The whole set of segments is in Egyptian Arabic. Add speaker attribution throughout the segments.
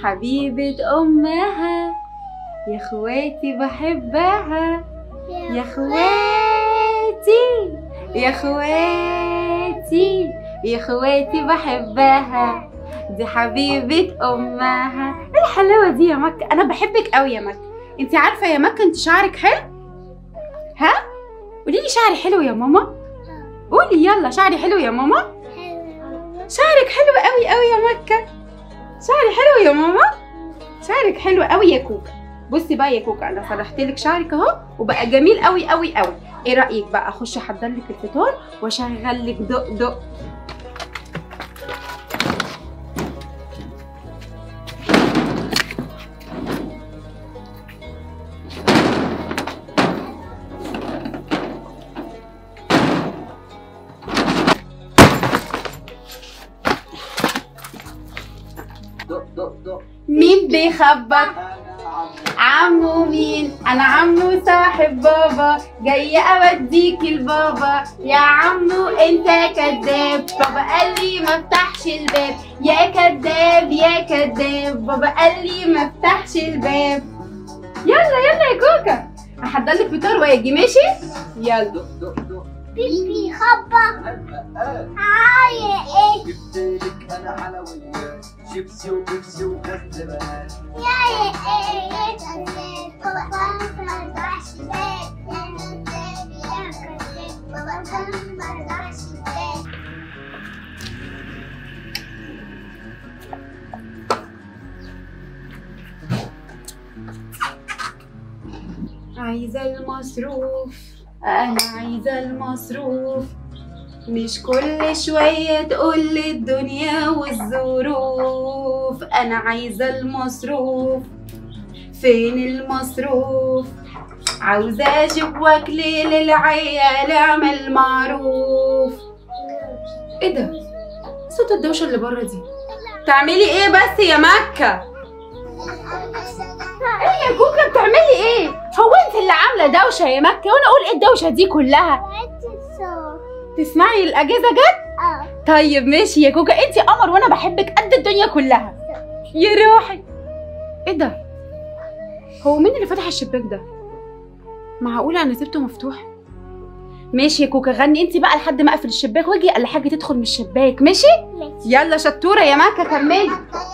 Speaker 1: حبيبة أمها يا اخواتي بحبها يا اخواتي يا اخواتي يا اخواتي بحبها دي حبيبة أمها إيه الحلاوة دي يا مكة أنا بحبك قوي يا مكة أنت عارفة يا مكة أنت شعرك حلو ها قولي لي شعري حلو يا ماما قولي يلا شعري حلو يا ماما شعرك حلو قوي قوي يا مكة شعري حلو يا ماما شعرك حلو قوي يا كوكا بصي بقى يا كوكا انا فرحت لك شعرك اهو وبقى جميل قوي قوي قوي ايه رايك بقى اخش احضر لك الفطار واشغل لك دق دق
Speaker 2: دق دق دق
Speaker 1: مين بيخبط عمو مين انا عمو صاحب بابا جاي اوديك البابا يا عمو انت كذاب بابا قال لي ما افتحش الباب يا كذاب يا كذاب بابا قال لي ما افتحش الباب يلا يلا يا كوكا احضر لك فطار واجي ماشي يلا
Speaker 2: دق دق دق
Speaker 3: بيبي خبط
Speaker 2: آه.
Speaker 3: عاية ايه
Speaker 2: جبت لك انا حلويات شيبسي وبيبسي وكذبات
Speaker 3: عاية ايه يا كذاب بابا كان مرضعش بيت يا كذاب يا كذاب بابا كان مرضعش بيت
Speaker 1: عايزة المصروف أنا عايزة المصروف مش كل شوية تقول لي الدنيا والظروف أنا عايزة المصروف فين المصروف عاوزة أجيب وأكلي للعيال أعمل معروف إيه ده؟ صوت الدوشة اللي بره دي تعملي إيه بس يا مكة؟ ايه يا كوكا بتعملي ايه؟ هو انت اللي عامله دوشه يا مكه وانا اقول ايه الدوشه دي كلها؟ تسمعي الاجهزه جت؟
Speaker 3: اه
Speaker 1: طيب ماشي يا كوكا انت قمر وانا بحبك قد الدنيا كلها يا روحي ايه ده؟ هو مين اللي فتح الشباك ده؟ معقوله انا سبته مفتوح؟ ماشي يا كوكا غني انت بقى لحد ما اقفل الشباك واجي الا حاجه تدخل من الشباك ماشي؟ يلا شطوره يا مكه كملي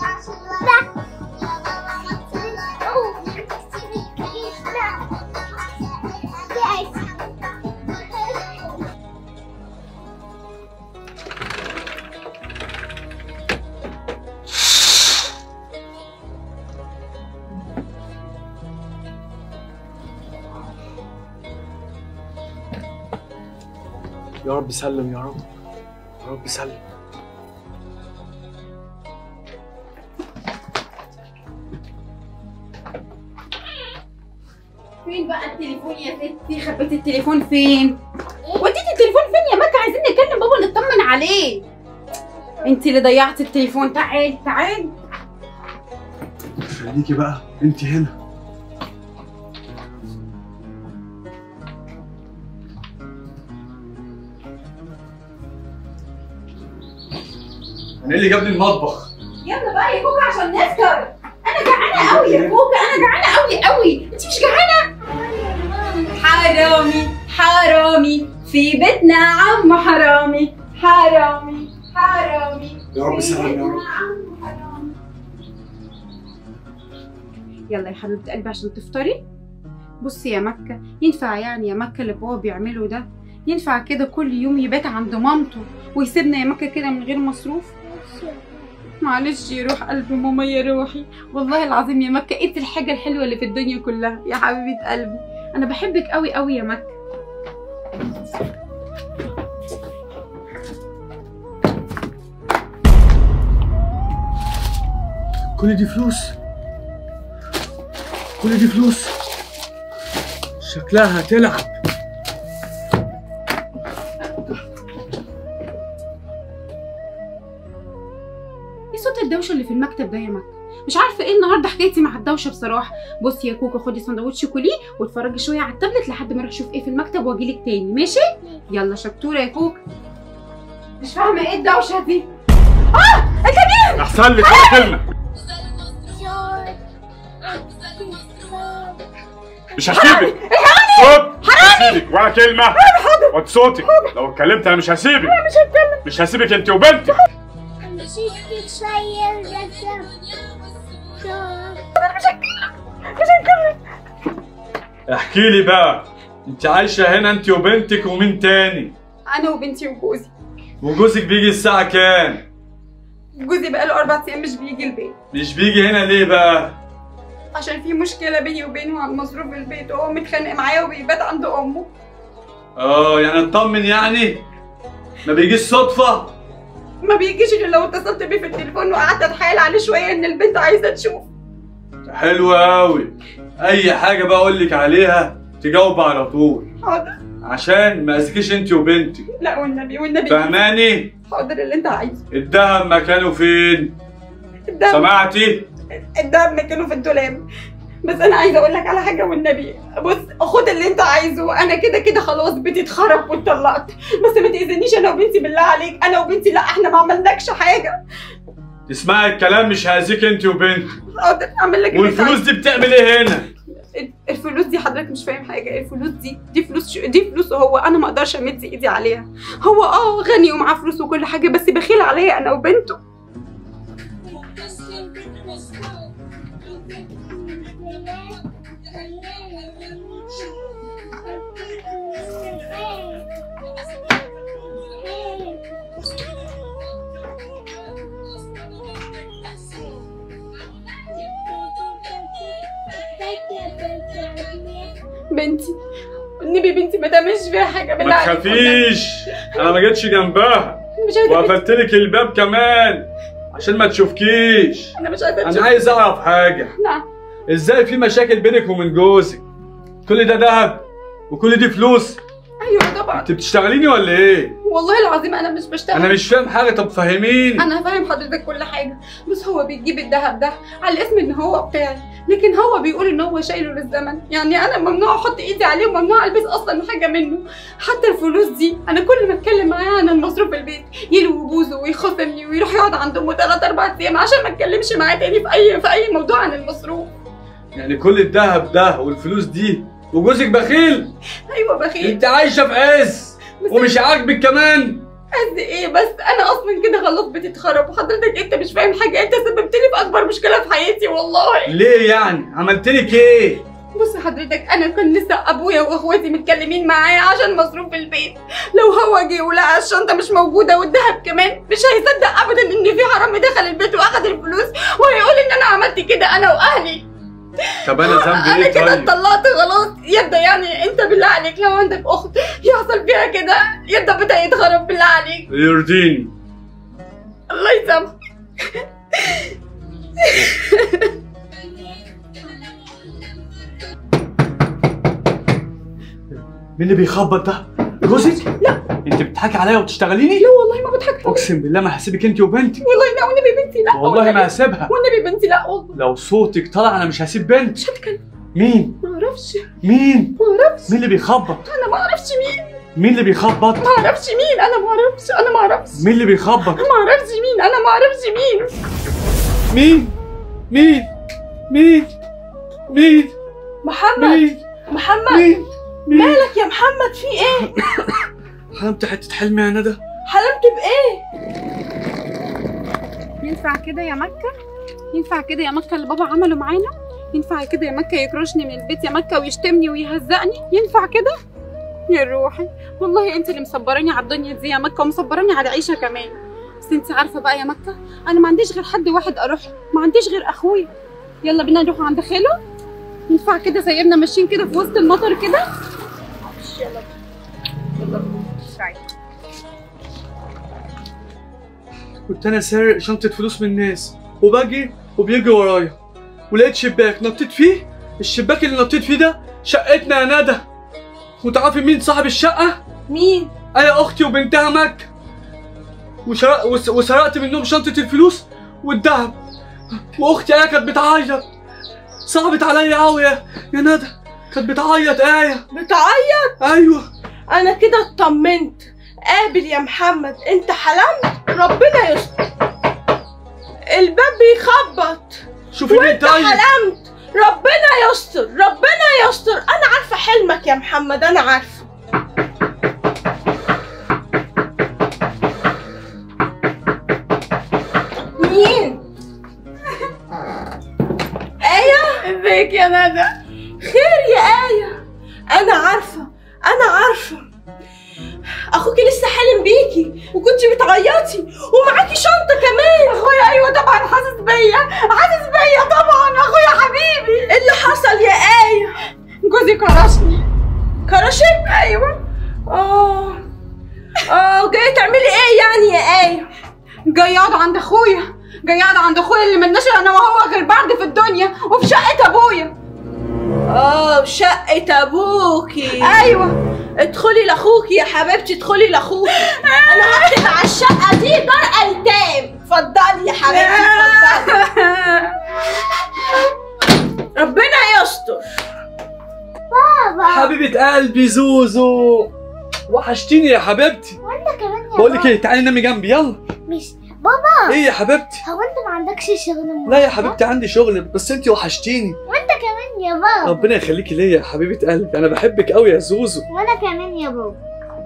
Speaker 4: يا رب سلم يا رب يا رب سلم
Speaker 1: فين بقى التليفون يا ستي خبيت التليفون فين وديتي التليفون فين يا مكة عايزين نكلم بابا نطمن عليه انت اللي ضيعتي التليفون تعالي تعالي
Speaker 4: خليكي بقى انت هنا انا ايه اللي جابني المطبخ
Speaker 1: يلا بقى يا كوكا عشان نفطر انا جعانه قوي يا كوكا انا جعانه قوي قوي انت مش جعانه حرامي حرامي في بيتنا عم حرامي حرامي حرامي
Speaker 4: يا رب
Speaker 1: في
Speaker 4: سلم يا
Speaker 1: بيتنا
Speaker 4: رب
Speaker 1: عم حرامي. يلا يا حبيبه قلبي عشان تفطري بصي يا مكه ينفع يعني يا مكه اللي بابا بيعمله ده ينفع كده كل يوم يبات عند مامته ويسيبنا يا مكه كده من غير مصروف معلش يا روح قلبي ماما يا روحي والله العظيم يا مكة انت الحاجة الحلوة اللي في الدنيا كلها يا حبيبة قلبي انا بحبك قوي قوي يا مكة
Speaker 4: كل دي فلوس كل دي فلوس شكلها هتلعب
Speaker 1: ايه صوت الدوشة اللي في المكتب ده يا مكة مش عارفة ايه النهاردة حكايتي مع الدوشة بصراحة بصي يا كوكا خدي سندوتش كليه واتفرجي شوية على التابلت لحد ما اروح اشوف ايه في المكتب واجيلك تاني ماشي يلا شطورة يا كوكا مش فاهمة ايه الدوشة دي
Speaker 4: احسن لك ولا كلمه
Speaker 3: شو
Speaker 4: مش هسيبك صوت مش هسيبك ولا كلمه وطي صوتك لو اتكلمت انا مش هسيبك
Speaker 1: مش هتكلم
Speaker 4: مش هسيبك انت وبنتك
Speaker 3: مشيت شوية ورجعت شوف
Speaker 1: انا مش هتكلم مش هتكلم
Speaker 4: احكي لي بقى انت عايشه هنا انت وبنتك ومين تاني
Speaker 1: انا وبنتي وجوزي
Speaker 4: وجوزك بيجي الساعه كام
Speaker 1: جوزي بقاله اربع ايام مش بيجي البيت
Speaker 4: مش بيجي هنا ليه بقى
Speaker 1: عشان في مشكله بيني وبينه عن مصروف البيت وهو متخانق معايا وبيبات عند امه
Speaker 4: اه يعني اطمن يعني ما بيجيش صدفه
Speaker 1: ما بيجيش غير لو اتصلت بيه في التليفون وقعدت اتحايل عليه شويه ان البنت عايزه تشوف
Speaker 4: حلو قوي اي حاجه بقى اقول لك عليها تجاوب على طول
Speaker 1: حاضر
Speaker 4: عشان ما اذكيش انت وبنتك
Speaker 1: لا والنبي والنبي
Speaker 4: فهماني
Speaker 1: حاضر اللي انت عايزه
Speaker 4: الدهب مكانه فين
Speaker 1: الدهب
Speaker 4: سمعتي
Speaker 1: الدهب مكانه في الدولاب بس انا عايزه اقول لك على حاجه والنبي بص خد اللي انت عايزه انا كده كده خلاص بيتي اتخرب واتطلقت بس ما تاذينيش انا وبنتي بالله عليك انا وبنتي لا احنا ما عملناكش حاجه
Speaker 4: تسمعي الكلام مش هاذيك انت وبنتك
Speaker 1: حاضر اعمل لك اللي انت
Speaker 4: والفلوس
Speaker 1: عايزه
Speaker 4: دي بتعمل ايه هنا
Speaker 1: الفلوس دي حضرتك مش فاهم حاجه الفلوس دي دي فلوس شو دي فلوسه هو انا ما اقدرش امد ايدي عليها هو اه غني ومعاه فلوس وكل حاجه بس بخيل عليا انا وبنته بنتي النبي بنتي ما تعملش فيها حاجه بالله
Speaker 4: ما
Speaker 1: عليك.
Speaker 4: تخافيش انا ما جيتش جنبها
Speaker 1: مش عايزه
Speaker 4: وقفلت لك الباب كمان عشان ما تشوفكيش
Speaker 1: انا مش عايزه
Speaker 4: انا
Speaker 1: تشوف
Speaker 4: عايز اعرف حاجه
Speaker 1: نعم
Speaker 4: ازاي في مشاكل بينك ومن جوزك كل ده ذهب وكل دي فلوس
Speaker 1: ايوه طبعا
Speaker 4: انت بتشتغليني ولا ايه
Speaker 1: والله العظيم انا مش بشتغل
Speaker 4: انا مش فاهم حاجه طب فهميني
Speaker 1: انا فاهم حضرتك كل حاجه بس هو بيجيب الذهب ده على اسم ان هو بتاعي لكن هو بيقول ان هو شايله للزمن يعني انا ممنوع احط ايدي عليه وممنوع البس اصلا حاجه منه حتى الفلوس دي انا كل ما اتكلم معاه عن المصروف البيت يلوي بوزه ويخاصمني ويروح يقعد عند امه ثلاث اربع ايام عشان ما اتكلمش معاه تاني في اي في اي موضوع عن المصروف
Speaker 4: يعني كل الذهب ده والفلوس دي وجوزك بخيل
Speaker 1: ايوه بخيل
Speaker 4: انت عايشه في عز
Speaker 1: بس
Speaker 4: ومش عاجبك كمان
Speaker 1: قد ايه بس انا اصلا كده خلاص بتتخرب وحضرتك انت مش فاهم حاجه انت سببت لي في اكبر مشكله في حياتي والله
Speaker 4: ليه يعني عملت لك ايه
Speaker 1: بص حضرتك انا كان لسه ابويا واخواتي متكلمين معايا عشان مصروف البيت لو هو جه ولقى الشنطه مش موجوده والذهب كمان مش هيصدق ابدا ان في حرامي دخل البيت واخد الفلوس وهيقول ان انا عملت كده انا واهلي
Speaker 4: طب انا ذنبي
Speaker 1: انا
Speaker 4: ايه
Speaker 1: كده
Speaker 4: طيب
Speaker 1: اتطلقت خلاص يبدا يعني انت بالله عليك لو عندك اخت يحصل فيها كده يبدا بيتها يتخرب بالله عليك
Speaker 4: يرضيني
Speaker 1: الله يسامحك
Speaker 4: مين اللي بيخبط ده جوزك لا انت بتضحكي عليا وتشتغليني
Speaker 1: لا والله ما بضحك
Speaker 4: اقسم بالله ما هسيبك انت وبنتي
Speaker 1: والله لا والنبي بنتي لا
Speaker 4: والله
Speaker 1: والنبي-
Speaker 4: ما هسيبها
Speaker 1: والنبي بنتي لا والله
Speaker 4: لو صوتك طلع انا مش هسيب بنت
Speaker 1: مش هتكلم
Speaker 4: مين
Speaker 1: ما اعرفش
Speaker 4: مين
Speaker 1: ما اعرفش
Speaker 4: مين اللي بيخبط
Speaker 1: انا ما اعرفش مين
Speaker 4: مين اللي بيخبط
Speaker 1: ما اعرفش مين انا ما اعرفش انا ما اعرفش
Speaker 4: مين اللي بيخبط
Speaker 1: ما اعرفش مين انا ما اعرفش مين
Speaker 4: مين مين مين مين
Speaker 5: محمد
Speaker 4: مين
Speaker 5: محمد
Speaker 4: مين مين
Speaker 5: مالك يا محمد في ايه
Speaker 4: حلمت حته حلم يا ندى
Speaker 5: حلمت بايه
Speaker 1: ينفع كده يا مكة ينفع كده يا مكة اللي بابا عمله معانا ينفع كده يا مكة يكرشني من البيت يا مكة ويشتمني ويهزقني ينفع كده يا روحي والله انت اللي مصبراني على الدنيا دي يا مكة ومصبراني على العيشة كمان بس انت عارفة بقى يا مكة انا ما عنديش غير حد واحد اروح له، ما عنديش غير اخويا يلا بينا نروح عند خاله ينفع كده سايبنا ماشيين كده في وسط المطر كده يلا يلا تعالي.
Speaker 4: كنت انا سارق شنطه فلوس من الناس وباجي وبيجي ورايا ولقيت شباك نطيت فيه الشباك اللي نطيت فيه ده شقتنا يا ندى وتعرفي مين صاحب الشقه
Speaker 5: مين
Speaker 4: انا اختي وبنتها مكة وشرق وس- وسرقت منهم شنطة الفلوس والذهب واختي ايه كانت بتعيط صعبت عليا قوي يا يا ندى كانت بتعيط ايه
Speaker 5: بتعيط
Speaker 4: ايوه
Speaker 5: انا كده اطمنت قابل يا محمد انت حلمت ربنا يستر الباب بيخبط
Speaker 4: شوفي مين
Speaker 5: وانت
Speaker 4: طيب
Speaker 5: حلمت ربنا يستر ربنا يستر انا عارفه حلمك يا محمد انا عارفه مين ايه
Speaker 1: ازيك يا ندى
Speaker 5: خير يا آية أنا عارفة أنا عارفة أخوكي لسه حالم بيكي وكنتي بتعيطي ومعاكي شنطة كمان
Speaker 1: اخويا ايوه طبعا حاسس بيا حاسس بيا طبعا اخويا حبيبي
Speaker 5: إيه اللي حصل يا آية؟
Speaker 1: جوزي كرشني
Speaker 5: كرشك؟
Speaker 1: ايوه
Speaker 5: آه آه جاية تعملي إيه يعني يا آية؟
Speaker 1: جاي اقعد عند اخويا جاي اقعد عند اخويا اللي ملناش انا وهو غير بعض في الدنيا وفي شقه ابويا
Speaker 5: آه شقة أبوكي
Speaker 1: ايوه
Speaker 5: ادخلي لأخوكي يا حبيبتي ادخلي لأخوكي أنا هكتب على الشقة دي دار أيتام اتفضلي يا حبيبتي اتفضلي ربنا يستر
Speaker 3: بابا
Speaker 4: حبيبة قلبي زوزو وحشتيني يا حبيبتي
Speaker 3: وانت كمان يا
Speaker 4: بقول لك
Speaker 3: بابا
Speaker 4: ايه تعالي نامي جنبي يلا
Speaker 3: مش بابا
Speaker 4: ايه يا حبيبتي
Speaker 3: هو انت ما عندكش شغل
Speaker 4: لا يا حبيبتي عندي شغل بس انت وحشتيني
Speaker 3: وانت كمان يا بابا
Speaker 4: ربنا يخليكي ليا يا حبيبة قلبي انا بحبك قوي يا زوزو
Speaker 3: وانا كمان يا بابا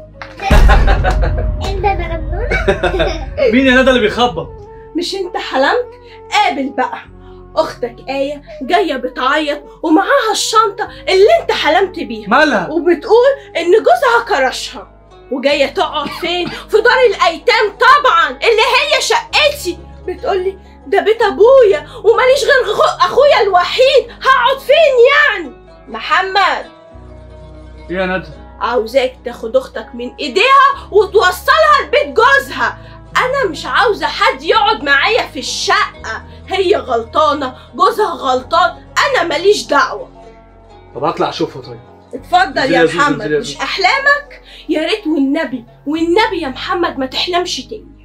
Speaker 3: انت ضربتونا
Speaker 4: مين يا ندى اللي بيخبط
Speaker 5: مش انت حلمت قابل بقى اختك آية جاية بتعيط ومعاها الشنطة اللي انت حلمت بيها
Speaker 4: مالها
Speaker 5: وبتقول ان جوزها كرشها وجاية تقعد فين في دار الايتام طبعا اللي هي شقتي بتقولي ده بيت ابويا وماليش غير غ- اخويا الوحيد هقعد فين يعني محمد
Speaker 4: ايه يا ندى
Speaker 5: عاوزاك تاخد اختك من ايديها وتوصلها لبيت جوزها انا مش عاوزه حد يقعد معايا في الشقه هي غلطانه جوزها غلطان انا ماليش دعوه
Speaker 4: طب هطلع اشوفها طيب
Speaker 5: اتفضل
Speaker 4: انزلي
Speaker 5: يا
Speaker 4: يا زوزو،
Speaker 5: محمد
Speaker 4: انزلي يا
Speaker 5: مش
Speaker 4: زوزو.
Speaker 5: احلامك يا ريت والنبي والنبي يا محمد ما تحلمش تاني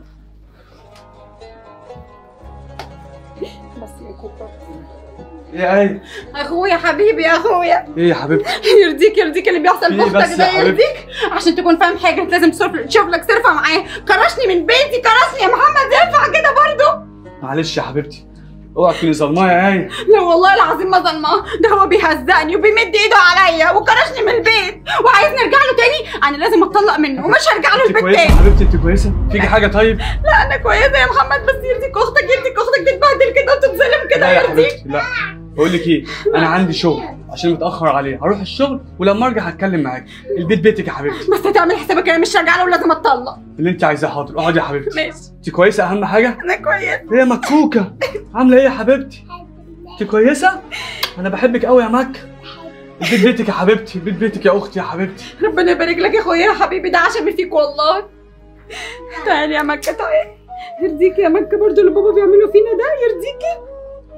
Speaker 1: بس يا كوبا
Speaker 4: ايه ايه
Speaker 1: اخويا حبيبي يا اخويا
Speaker 4: ايه يا حبيبتي
Speaker 1: يرضيك يرضيك اللي بيحصل
Speaker 4: في
Speaker 1: في
Speaker 4: بس
Speaker 1: اختك
Speaker 4: يا
Speaker 1: ده
Speaker 4: حبيبتي؟
Speaker 1: يرضيك عشان تكون فاهم حاجه لازم تشوف تشوف لك صرفه معاه كرشني من بيتي كرشني يا محمد ينفع كده برضه
Speaker 4: معلش يا حبيبتي اوعى تكوني ظلماه يا ايه
Speaker 1: لا والله العظيم ما ظلماه ده هو بيهزقني وبيمد ايده عليا وكرشني من البيت وعايز نرجع له تاني انا لازم اتطلق منه ومش هرجع له
Speaker 4: انت
Speaker 1: البيت
Speaker 4: كويسه
Speaker 1: تاني
Speaker 4: حبيبتي انت كويسه فيكي حاجه طيب
Speaker 1: لا انا كويسه يا محمد بس يرضيك اختك يرضيك اختك تتبهدل كده وتتظلم كده
Speaker 4: لا يا
Speaker 1: يرضيك
Speaker 4: حبيبتي لا بقول لك ايه انا عندي شغل عشان متاخر عليه هروح الشغل ولما ارجع هتكلم معاك البيت بيتك يا حبيبتي
Speaker 1: بس هتعمل حسابك انا مش راجعه له ولازم اتطلق
Speaker 4: اللي انت عايزاه حاضر اقعدي يا حبيبتي
Speaker 1: ماشي
Speaker 4: انت كويسه اهم حاجه
Speaker 1: انا كويسه
Speaker 4: هي مكوكه عامله ايه يا حبيبتي انت كويسه انا بحبك قوي يا مكه البيت بيتك يا حبيبتي البيت بيتك يا اختي يا حبيبتي
Speaker 1: ربنا يبارك لك يا اخويا يا حبيبي ده عشمي فيك والله تعالي يا مكه تعالي يرضيكي يا مكه برضو اللي بابا بيعمله فينا ده يرضيكي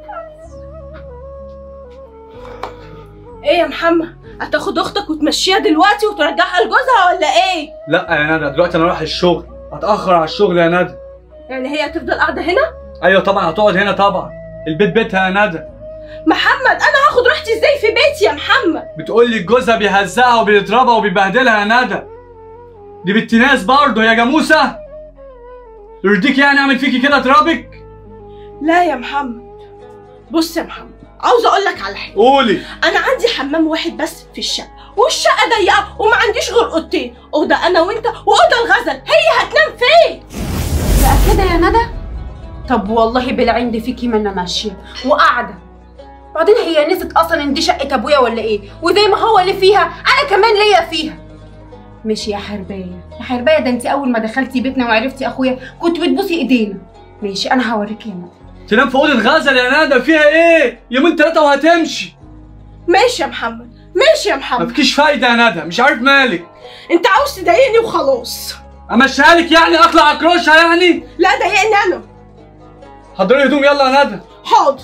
Speaker 5: ايه يا محمد هتاخد اختك وتمشيها دلوقتي وترجعها لجوزها ولا ايه
Speaker 4: لا يا ندى دلوقتي انا رايح الشغل هتاخر على الشغل يا ندى
Speaker 5: يعني هي هتفضل قاعده هنا
Speaker 4: ايوه طبعا هتقعد هنا طبعا البيت بيتها يا ندى
Speaker 5: محمد انا هاخد راحتي ازاي في بيتي يا محمد
Speaker 4: بتقول لي جوزها بيهزقها وبيضربها وبيبهدلها يا ندى دي بنت ناس برضه يا جاموسه يرضيك يعني اعمل فيكي كده اضربك
Speaker 5: لا يا محمد بص يا محمد عاوزه اقول لك على حاجه
Speaker 4: قولي
Speaker 5: انا عندي حمام واحد بس في الشقه والشقه ضيقه وما عنديش غير اوضتين اوضه انا وانت واوضه الغزل هي هتنام فين
Speaker 1: لا كده يا ندى طب والله بالعند فيكي ما انا ماشيه وقاعده بعدين هي نسيت اصلا ان دي شقه ابويا ولا ايه وزي ما هو اللي فيها انا كمان ليا فيها ماشي يا حربايه يا حربايه ده انت اول ما دخلتي بيتنا وعرفتي اخويا كنت بتبوسي ايدينا ماشي انا هوريكي يا ندى
Speaker 4: تنام في اوضه غزل يا ندى فيها ايه يومين ثلاثه وهتمشي
Speaker 5: ماشي يا محمد ماشي يا
Speaker 4: ما
Speaker 5: محمد
Speaker 4: فيكيش فايده يا ندى مش عارف مالك
Speaker 5: انت عاوز تضايقني وخلاص
Speaker 4: امشيها لك يعني اطلع اكرشها يعني
Speaker 5: لا ضايقني انا
Speaker 4: حضري هدوم يلا يا ندى
Speaker 5: حاضر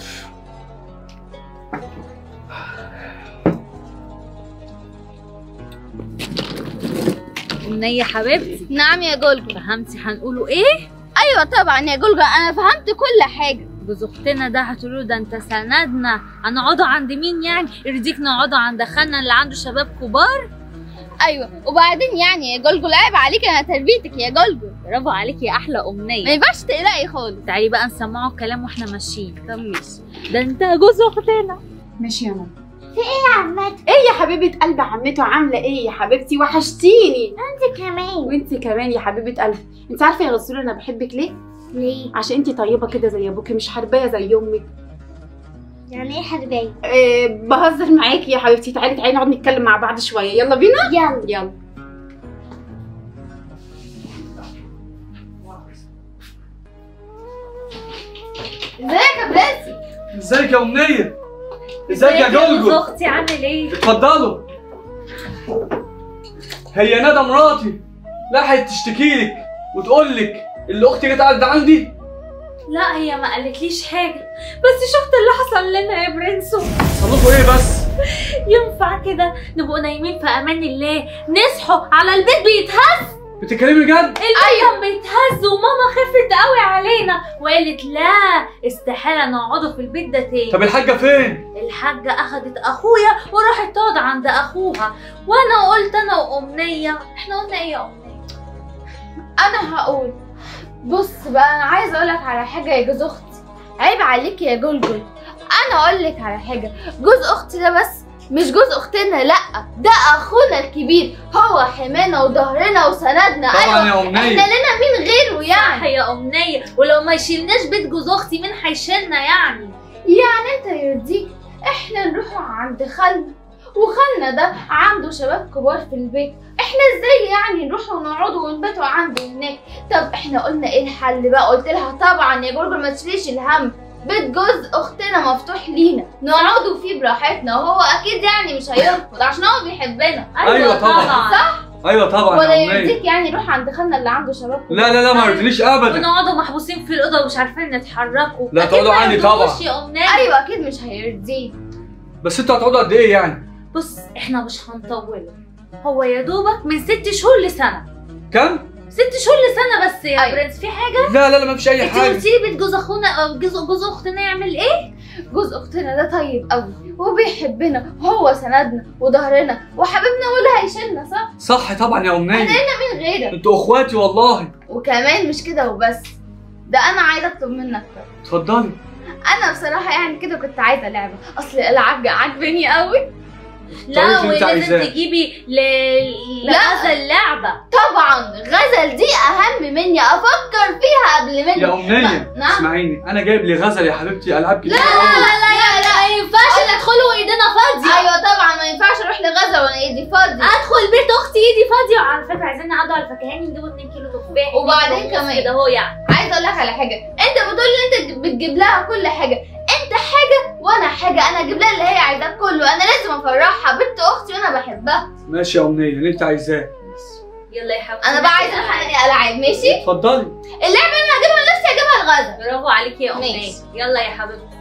Speaker 6: أمنية حبيبتي
Speaker 7: نعم يا جولجو
Speaker 6: فهمتي هنقوله ايه؟
Speaker 7: ايوه طبعا يا جولجو انا فهمت كل حاجه
Speaker 6: جوز اختنا ده هتقولوا ده انت سندنا هنقعدوا عند مين يعني؟ يرضيك نقعدوا عند خالنا اللي عنده شباب كبار؟
Speaker 7: ايوه وبعدين يعني يا جولجو عيب عليك انا تربيتك يا جولجو
Speaker 6: برافو عليكي يا احلى
Speaker 7: ما
Speaker 6: امنيه
Speaker 7: ينفعش تقلقي خالص
Speaker 6: تعالي بقى نسمعه الكلام واحنا ماشيين
Speaker 1: طب ماشي
Speaker 6: ده انت جوز اختنا
Speaker 1: ماشي يا ماما
Speaker 3: يا عمتي
Speaker 1: ايه يا حبيبه قلب عمته عامله ايه يا حبيبتي وحشتيني
Speaker 3: انت كمان
Speaker 1: وانت كمان يا حبيبه قلبي انت عارفه يا غسوله انا بحبك ليه
Speaker 3: ليه
Speaker 1: عشان انت طيبه كده زي ابوكي مش حربايه زي امك
Speaker 3: يعني ايه حرباية
Speaker 1: إيه بهزر معاكي يا حبيبتي تعالي تعالي نقعد نتكلم مع بعض شويه يلا بينا
Speaker 3: يلا
Speaker 1: يلا
Speaker 7: ازيك يا باسي
Speaker 4: ازيك يا امنيه ازيك يا
Speaker 6: جوز
Speaker 4: جولجو
Speaker 6: اختي عامل ايه
Speaker 4: اتفضلوا هي ندى مراتي راحت تشتكي لك وتقول لك اللي اختي جت قاعده عندي
Speaker 6: لا هي ما قالتليش حاجه بس شفت اللي حصل لنا يا برنسو
Speaker 4: صلوكوا ايه بس
Speaker 6: ينفع كده نبقوا نايمين في امان الله نصحوا على البيت بيتهز
Speaker 4: بتتكلمي جد
Speaker 6: البيت كان بيتهز وماما خفت قوي علينا وقالت لا استحاله نقعدوا في البيت ده تاني
Speaker 4: طب الحاجه فين
Speaker 6: الحاجة أخدت أخويا وراحت تقعد عند أخوها وأنا قلت أنا وأمنية إحنا قلنا إيه يا أمنية؟
Speaker 7: انا هقول بص بقى انا عايزه اقول لك على حاجه يا جوز اختي عيب عليك يا جلجل انا اقول لك على حاجه جوز اختي ده بس مش جوز اختنا لا ده اخونا الكبير هو حمانا وظهرنا وسندنا
Speaker 4: طبعا
Speaker 7: ايوه
Speaker 4: يا
Speaker 7: احنا
Speaker 4: امنيه
Speaker 7: لنا مين غيره يعني
Speaker 6: صح يا أمنية ولو ما يشيلناش بيت جوز أختي مين هيشيلنا يعني؟
Speaker 7: يعني انت يرضيك احنا نروح عند خالنا وخالنا ده عنده شباب كبار في البيت احنا ازاي يعني نروح ونقعدوا ونباتوا عنده هناك طب احنا قلنا ايه الحل بقى قلت لها طبعا يا جورجل ما تشيليش الهم بيت جوز اختنا مفتوح لينا نقعدوا فيه براحتنا وهو اكيد يعني مش هيرفض عشان هو بيحبنا
Speaker 4: أيوة طبعا.
Speaker 7: صح
Speaker 4: ايوه طبعا
Speaker 7: ولا
Speaker 4: يا امنيه
Speaker 7: يرضيك يعني نروح عند خالنا اللي عنده شباب كبار
Speaker 4: لا لا لا ما رضينيش ابدا
Speaker 6: ونقعدوا محبوسين في الأوضة ومش عارفين نتحركوا
Speaker 4: لا
Speaker 6: أكيد
Speaker 4: تقعدوا
Speaker 6: ما
Speaker 4: عندي
Speaker 6: يرضوش
Speaker 4: طبعا.
Speaker 6: يا أمنية
Speaker 7: ايوه اكيد مش هيرضيك
Speaker 4: بس انتوا هتقعدوا قد ايه يعني
Speaker 6: بص إحنا مش هنطوله هو يا دوبك من ست شهور لسنة
Speaker 4: كم
Speaker 6: ست شهور لسنة بس يا
Speaker 7: أيوة.
Speaker 6: برنس في حاجة؟
Speaker 4: لا لا لا ما فيش اي
Speaker 6: انت
Speaker 4: حاجه
Speaker 6: قلتي لي بيت جوز اخونا أو جوز جوز اختنا يعمل ايه؟
Speaker 7: جوز اختنا ده طيب قوي وبيحبنا هو سندنا وظهرنا وحبيبنا واللي هيشيلنا صح
Speaker 4: صح طبعا يا امنيه
Speaker 7: مين غيرك
Speaker 4: انتوا اخواتي والله
Speaker 7: وكمان مش كده وبس ده انا عايزه اطلب منك طلب.
Speaker 4: اتفضلي
Speaker 7: انا بصراحه يعني كده كنت عايزه لعبه اصل الالعاب عاجباني قوي
Speaker 6: لا
Speaker 4: طيب اللي انت
Speaker 6: ولازم
Speaker 4: عايزاه.
Speaker 6: تجيبي ل...
Speaker 7: لا.
Speaker 6: لهذا اللعبة
Speaker 7: طبعا غزل دي اهم مني افكر فيها قبل مني
Speaker 4: يا امنيه
Speaker 7: نعم
Speaker 4: اسمعيني انا جايب لي غزل يا حبيبتي العاب كتير
Speaker 7: لا
Speaker 4: قوي
Speaker 7: لا لا لا لا
Speaker 6: ما ينفعش ندخلوا ايدينا فاضية
Speaker 7: ايوه طبعا ما ينفعش اروح لغزل وانا ايدي فاضيه
Speaker 6: ادخل بيت اختي ايدي فاضية وعلى فكرة عايزين نقعدوا على الفكهاني نجيبوا 2 كيلو تفاح
Speaker 7: وبعدين
Speaker 6: اتنين كيلو موز
Speaker 7: كمان.
Speaker 6: كده اهو يعني
Speaker 7: عايزه اقول لك على حاجه انت بتقول لي انت بتجيب لها كل حاجه انت حاجه وانا حاجه انا اجيب لها اللي هي عايزاه كله انا لازم افرحها بنت اختي وانا بحبها
Speaker 4: ماشي يا امنيه اللي انت عايزاه
Speaker 6: يلا يا حبيبتي
Speaker 7: انا بقى عايزه احقق العاب ماشي
Speaker 4: اتفضلي
Speaker 7: اللعبه اللي انا هجيبها لنفسي هجيبها لغزل
Speaker 6: برافو عليكي يا امنية
Speaker 7: ماشي.
Speaker 6: يلا يا حبيبتي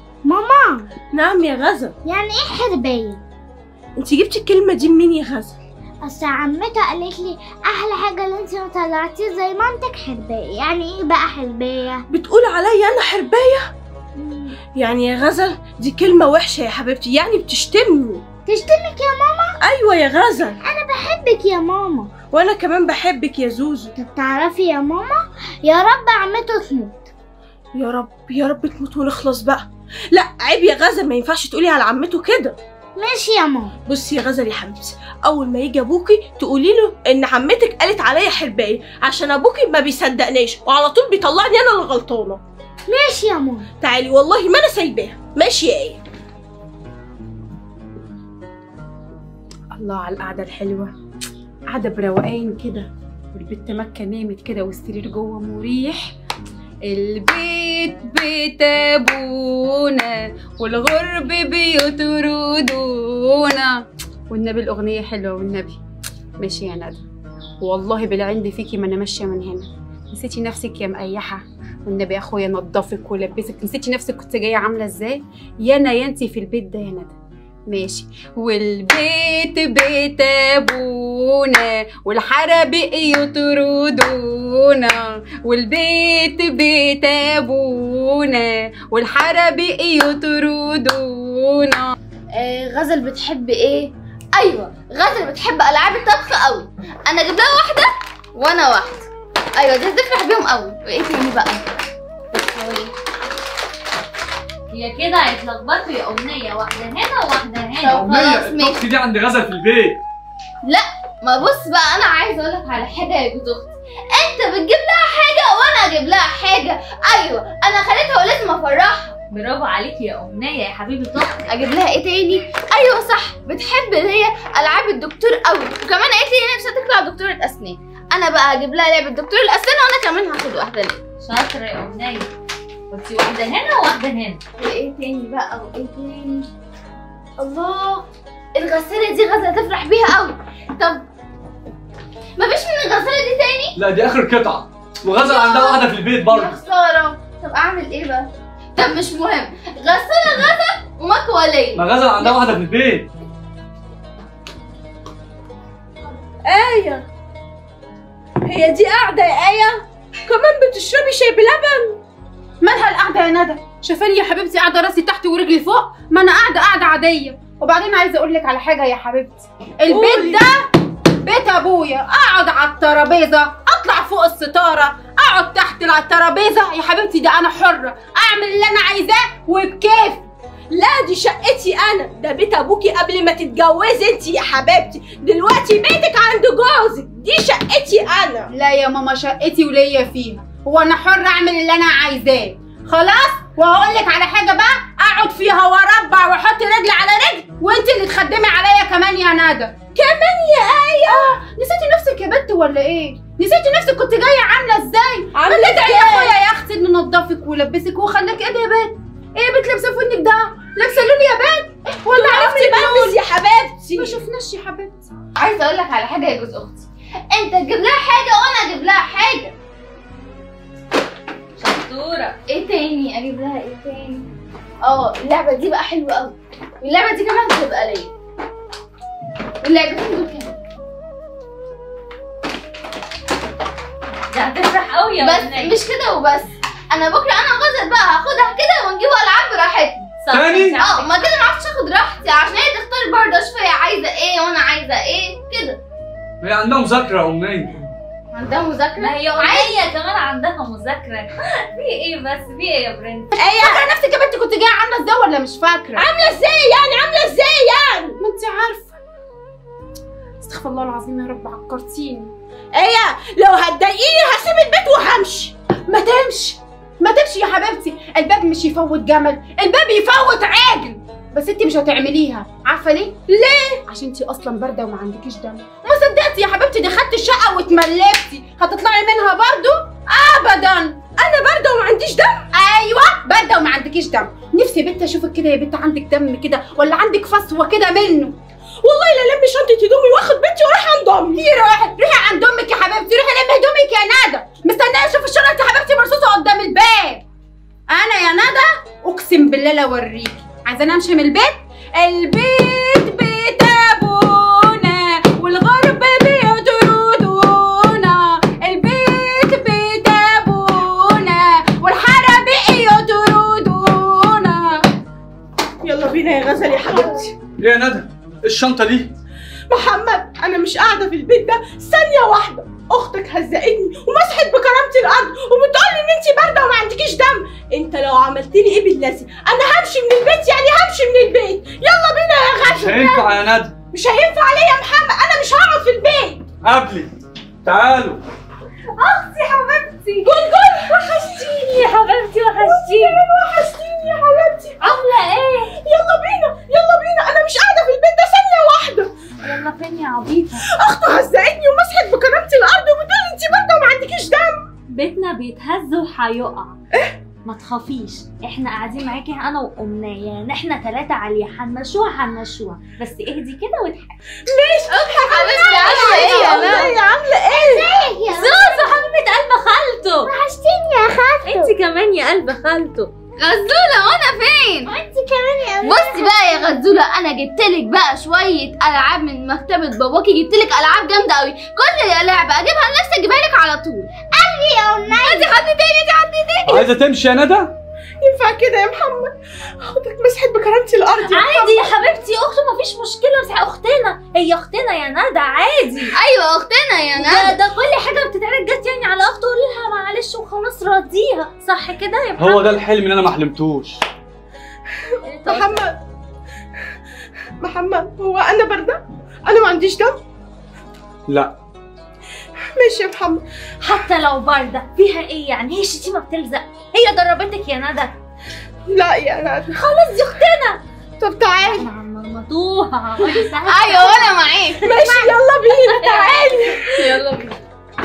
Speaker 3: ماما
Speaker 5: نعم يا غزل
Speaker 3: يعني ايه حرباية
Speaker 5: انت جبتي الكلمة دي منين يا غزل
Speaker 3: اصل عمتها قالت لي احلى حاجة اللي انت ما طلعتيه زي مامتك حرباية يعني ايه بقى حرباية
Speaker 5: بتقول عليا انا حرباية يعني يا غزل دي كلمة وحشة يا حبيبتي يعني بتشتمني
Speaker 3: تشتمك يا ماما
Speaker 5: ايوه يا غزل
Speaker 3: بحبك يا ماما
Speaker 5: وانا كمان بحبك يا زوزو
Speaker 3: طب تعرفي يا ماما يا رب عمته تموت
Speaker 5: يا رب يا رب تموت ونخلص بقى لا عيب يا غزل ما ينفعش تقولي على عمته كده
Speaker 3: ماشي يا ماما
Speaker 5: بصي يا غزل يا حبيبتي اول ما يجي ابوكي تقولي له ان عمتك قالت عليا حربايه عشان ابوكي ما بيصدقناش وعلى طول بيطلعني انا اللي غلطانه
Speaker 3: ماشي يا ماما
Speaker 5: تعالي والله ما انا سايباها ماشي يا ايه
Speaker 1: الله على القعدة الحلوة قعدة بروقان كده والبت مكة نامت كده والسرير جوه مريح البيت بيت ابونا والغرب بيوت رودونا والنبي الاغنية حلوة والنبي ماشي يا ندى والله بالعند فيكي ما انا ماشية من هنا نسيتي نفسك يا مقيحة والنبي يا اخويا نضفك ولبسك نسيتي نفسك كنت جاية عاملة ازاي يا انا يا انتي في البيت ده يا ندى ماشي والبيت بيت ابونا والحرابق يطردونا والبيت بيت ابونا والحرابق يطردونا
Speaker 7: آه غزل بتحب ايه ايوه غزل بتحب العاب الطبخ قوي انا اجيب لها واحده وانا واحده ايوه دي هتفرح بيهم قوي وايه تاني بقى
Speaker 6: هي كده هيتلخبطوا يا امنيه واحده هنا وواحده هنا
Speaker 7: طب خلاص ماشي
Speaker 4: الطبخ دي عند غزل في البيت
Speaker 7: ما بص بقى انا عايزه اقول لك على حاجه يا جوز اختي انت بتجيب لها حاجه وانا اجيب لها حاجه ايوه انا خليتها ولازم افرحها
Speaker 6: برافو عليكي يا امنيه يا حبيبه اختي
Speaker 7: اجيب لها ايه تاني ايوه صح بتحب اللي هي العاب الدكتور قوي وكمان قالت لي هي نفسها تطلع دكتوره اسنان انا بقى هجيب لها لعبه دكتور الاسنان وانا كمان هاخد واحده ليه
Speaker 6: شاطره يا امنيه قلتي واحده هنا وواحده هنا
Speaker 7: وايه تاني بقى وايه تاني الله الغساله دي غزه هتفرح بيها قوي طب مفيش من الغساله دي تاني
Speaker 4: لا دي اخر قطعه وغزل عندها واحده في البيت
Speaker 7: يا
Speaker 4: برضه
Speaker 7: خساره طب اعمل ايه بقى طب مش مهم غساله غزه ومكوى ليا
Speaker 4: ما غزل عندها واحده في البيت
Speaker 5: آية هي دي قاعدة يا آية كمان بتشربي شاي بلبن
Speaker 1: مالها القعده يا ندى شايفاني يا حبيبتي قاعده راسي تحت ورجلي فوق ما انا قاعده قاعده عاديه وبعدين عايزه اقول لك على حاجه يا حبيبتي
Speaker 5: قولي.
Speaker 1: البيت ده بيت ابويا اقعد على الترابيزه اطلع فوق الستاره اقعد تحت على الترابيزه يا حبيبتي ده انا حره اعمل اللي انا عايزاه وبكيف
Speaker 5: لا دي شقتي انا ده بيت ابوكي قبل ما تتجوزي انت يا حبيبتي دلوقتي بيتك عند جوزك دي شقتي انا
Speaker 1: لا يا ماما شقتي وليا فيها هو انا حره اعمل اللي انا عايزاه خلاص وهقول لك على حاجه بقى اقعد فيها واربع واحط رجل على رجل وانت اللي تخدمي عليا كمان يا ندى
Speaker 5: كمان يا آية
Speaker 1: نسيتي نفسك يا بنت ولا ايه نسيتي نفسك كنت جايه عامله ازاي
Speaker 5: عاملة
Speaker 1: ما تدعي يا
Speaker 5: ازاي؟
Speaker 1: اخويا يا اختي انه نضفك ولبسك وخلاك ايه ده يا بنت ايه يا بنت لابسه في ودنك ده لابسه لون يا بنت إيه؟ ولا عرفتي
Speaker 5: بلبس
Speaker 1: اللون
Speaker 5: يا حبيبتي
Speaker 1: ما شفناش يا حبيبتي
Speaker 7: عايزه اقول لك على حاجه يا جوز اختي انت تجيب لها حاجه وانا اجيب لها حاجه
Speaker 6: شطوره
Speaker 7: ايه تاني اجيب لها ايه تاني اه اللعبه دي بقى حلوه قوي واللعبه دي كمان هتبقى ليا واللعبتين دول كمان
Speaker 6: دي هتفرح قوي يا
Speaker 7: بس
Speaker 6: امنيه
Speaker 7: مش كده وبس انا بكره انا وغزل بقى هاخدها كده ونجيب العاب براحتنا
Speaker 6: صح،
Speaker 4: تاني؟
Speaker 6: انت
Speaker 7: اه
Speaker 6: عندك
Speaker 7: ما كده ما عرفتش اخد راحتي عشان هي تختار برضه اشوف هي عايزه ايه وانا عايزه ايه كده
Speaker 4: هي عندها مذاكره يا امنيه
Speaker 7: عندها مذاكره
Speaker 6: ما هي امنيه كمان عندها مذاكره في ايه بس في ايه يا برنس
Speaker 1: فاكره نفسك يا بنت كنت جايه عامله ازاي ولا مش فاكره
Speaker 5: عاملة ازاي يعني عاملة ازاي يعني
Speaker 1: ما انت عارفه استغفر الله العظيم يا رب عكرتيني
Speaker 5: آية لو هتضايقيني هسيب البيت وهمشي
Speaker 1: ما تمشي ما تمشي يا حبيبتي الباب مش يفوت جمل الباب يفوت عاجل بس انت مش هتعمليها عارفه ليه ليه عشان انت اصلا بارده وما عندكيش دم وما صدقتي يا حبيبتي دي خدتي الشقه واتملكتي هتطلعي منها برضو ابدا
Speaker 5: انا باردة وما عنديش دم
Speaker 1: ايوه بارده وما عندكيش دم نفسي يا بنت اشوفك كده يا بنت عندك دم كده ولا عندك فصوه كده منه
Speaker 5: والله لا لم شنطة هدومي واخد بنتي واروح عند امي
Speaker 1: هي روحي روحي عند امك يا حبيبتي روحي لمي هدومك يا ندى مستنيه اشوف الشنطه يا حبيبتي مرصوصه قدام الباب انا يا ندى اقسم بالله لا اوريكي عايزه امشي من البيت البيت بيت ابونا والغرب بيطردونا البيت بيت ابونا والحراميق يطردونا
Speaker 5: يلا بينا يا غزل يا حبيبتي
Speaker 4: ايه يا ندى الشنطه دي
Speaker 5: محمد انا مش قاعده في البيت ده ثانيه واحده اختك هزقتني ومسحت بكرامتي الارض وبتقولي ان انت بارده وما عندكيش دم انت لو عملت لي ايه باللازم انا همشي من البيت يعني همشي من البيت يلا بينا يا
Speaker 4: مش
Speaker 5: غزل
Speaker 4: هينفع يا ندى
Speaker 5: مش هينفع عليا يا محمد انا مش هقعد في البيت
Speaker 4: قبلي تعالوا
Speaker 5: حبيبتي جول جول وحشتيني
Speaker 6: يا حبيبتي وحشتيني
Speaker 5: وحشتيني يا حبيبتي
Speaker 6: عامله ايه
Speaker 5: يلا بينا يلا بينا انا مش قاعده في البيت ده ثانيه واحده
Speaker 6: يلا فين يا عبيطه
Speaker 5: اخته هزقتني ومسحت بكرامتي الارض وبتقولي انت بارده وما عندكيش دم
Speaker 6: بيتنا بيتهز وهيقع ما تخافيش احنا قاعدين معاكي انا وامنيه يعني احنا ثلاثه عليه هنمشوها هنمشوها بس اهدي كده واضحكي
Speaker 7: حبيبتي عامله ايه يا ماما
Speaker 5: ازاي عامله ايه
Speaker 6: زوزو حبيبه قلب خالته
Speaker 3: وحشتيني يا خالته
Speaker 6: انت كمان يا قلب خالته
Speaker 7: غزوله وانا فين
Speaker 3: وانت كمان يا
Speaker 7: بصي بقى يا غزوله انا جبت لك بقى شويه العاب من مكتبه باباكي جبت لك العاب جامده قوي كل لعبه اجيبها لنفسي اجيبها لك على طول
Speaker 3: يا أمي
Speaker 7: انت حد تاني انت حد تاني
Speaker 4: عايزه تمشي يا ندى
Speaker 5: ينفع كده يا محمد اخدك مسحت بكرامتي الارض يا
Speaker 6: عادي يا حبيبتي اخته مفيش مشكله بس اختنا هي اختنا يا ندى عادي
Speaker 7: ايوه اختنا يا
Speaker 6: ده, ده كل حاجه بتتعرض جت يعني على اخته قولي لها معلش وخلاص راضيها صح كده يا محمد
Speaker 4: هو ده الحلم اللي انا ما حلمتوش
Speaker 5: محمد محمد هو انا برده انا ما عنديش دم
Speaker 4: لا
Speaker 5: ماشي يا محمد
Speaker 6: حتى لو بارده فيها ايه يعني هي الشتيمه بتلزق هي ضربتك يا ندى
Speaker 5: لا يا ندى
Speaker 6: خلاص دي اختنا
Speaker 5: طب تعالي
Speaker 6: انا مرمطوها اقعدي
Speaker 7: ايوه وانا معاك
Speaker 5: ماشي يلا بينا تعالي
Speaker 7: يلا بينا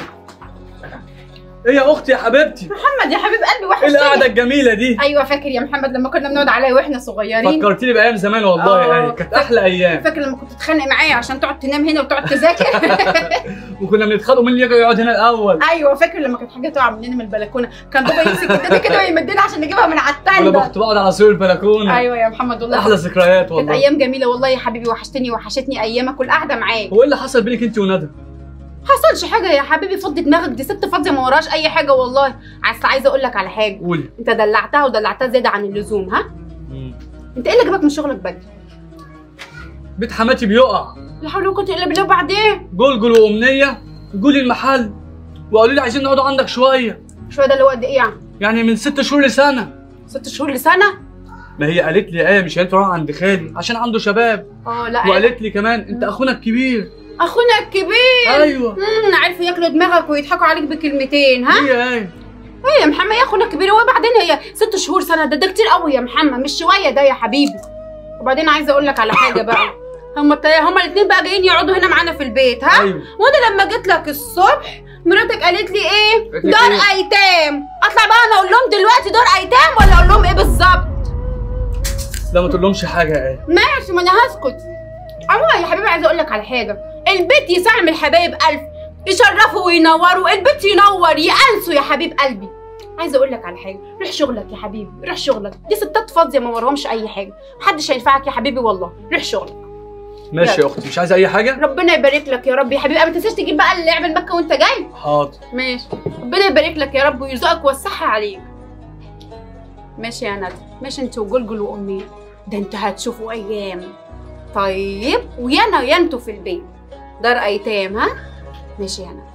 Speaker 4: ايه يا اختي يا حبيبتي
Speaker 1: محمد يا حبيب قلبي
Speaker 4: ايه
Speaker 1: وحشتني
Speaker 4: القعده الجميله دي
Speaker 1: ايوه فاكر يا محمد لما كنا بنقعد عليا واحنا صغيرين
Speaker 4: فكرتيني بايام زمان والله
Speaker 1: آه.
Speaker 4: يعني كانت احلى ايام
Speaker 1: فاكر لما كنت تتخانق معايا عشان تقعد تنام هنا وتقعد تذاكر
Speaker 4: وكنا بنتخانقوا مين اللي يجي يقعد هنا الاول
Speaker 1: ايوه فاكر لما كانت حاجه تقع مننا من البلكونه كان بابا يمسك الدنيا كده ويمدنا عشان نجيبها من على
Speaker 4: ولا
Speaker 1: التندة
Speaker 4: كنت بقعد على سور البلكونه
Speaker 1: ايوه يا محمد والله
Speaker 4: احلى ذكريات
Speaker 1: كانت
Speaker 4: والله
Speaker 1: ايام جميله والله يا حبيبي وحشتني وحشتني ايامك والقعده معاك
Speaker 4: هو ايه اللي حصل بينك انت وندى
Speaker 1: حصلش حاجه يا حبيبي فضي دماغك دي ست فاضيه ما وراش اي حاجه والله عايز عايزه اقول لك على حاجه
Speaker 4: قولي
Speaker 1: انت دلعتها ودلعتها زياده عن اللزوم ها
Speaker 4: مم.
Speaker 1: انت ايه اللي جابك من شغلك بدري
Speaker 4: بيت حماتي بيقع
Speaker 1: لا حول ولا قوه الا بالله وبعدين
Speaker 4: جلجل وامنيه جولي المحل وقالوا لي عايزين نقعدوا عندك شويه
Speaker 1: شويه ده اللي هو قد ايه يعني
Speaker 4: يعني من ست شهور لسنه
Speaker 1: ست شهور لسنه
Speaker 4: ما هي قالت لي ايه مش هينفع اروح عند خالي عشان عنده شباب
Speaker 1: اه لا
Speaker 4: وقالت لي كمان انت اخونا الكبير
Speaker 1: اخونا الكبير
Speaker 4: ايوه
Speaker 1: امم عارفوا ياكلوا دماغك ويضحكوا عليك بكلمتين ها
Speaker 4: هي ايه
Speaker 1: ايه يا محمد يا اخونا الكبير وبعدين هي ست شهور سنه ده ده كتير قوي يا محمد مش شويه ده يا حبيبي وبعدين عايزه اقول لك على حاجه بقى هما الت- هما الاثنين بقى جايين يقعدوا هنا معانا في البيت ها
Speaker 4: ايوه
Speaker 1: وانا لما جيت لك الصبح مراتك قالت لي ايه
Speaker 4: قالت لك
Speaker 1: دار
Speaker 4: إيه؟
Speaker 1: ايتام اطلع بقى انا اقول لهم دلوقتي دار ايتام ولا اقول لهم ايه بالظبط
Speaker 4: لا ما تقولهمش حاجه ايه
Speaker 1: ماشي ما انا هسكت عموما يا حبيبي عايزه اقول لك على حاجه البيت يسعى من الحبايب الف يشرفوا وينوروا البيت ينور يأنسوا يا حبيب قلبي عايزه اقول لك على حاجه روح شغلك يا حبيبي روح شغلك دي ستات فاضيه ما وراهمش اي حاجه محدش هينفعك يا حبيبي والله روح شغلك
Speaker 4: ماشي يا اختي مش عايزه اي حاجه
Speaker 1: ربنا يبارك لك يا رب يا حبيبي ما تنساش تجيب بقى اللعب المكه وانت جاي
Speaker 4: حاضر
Speaker 1: ماشي ربنا يبارك لك يا رب ويرزقك ويوسعها عليك ماشي يا ندى ماشي انت وجلجل وامي ده انتوا هتشوفوا ايام طيب ويانا يا انتوا في البيت دار ايتام ها ماشي يا ندى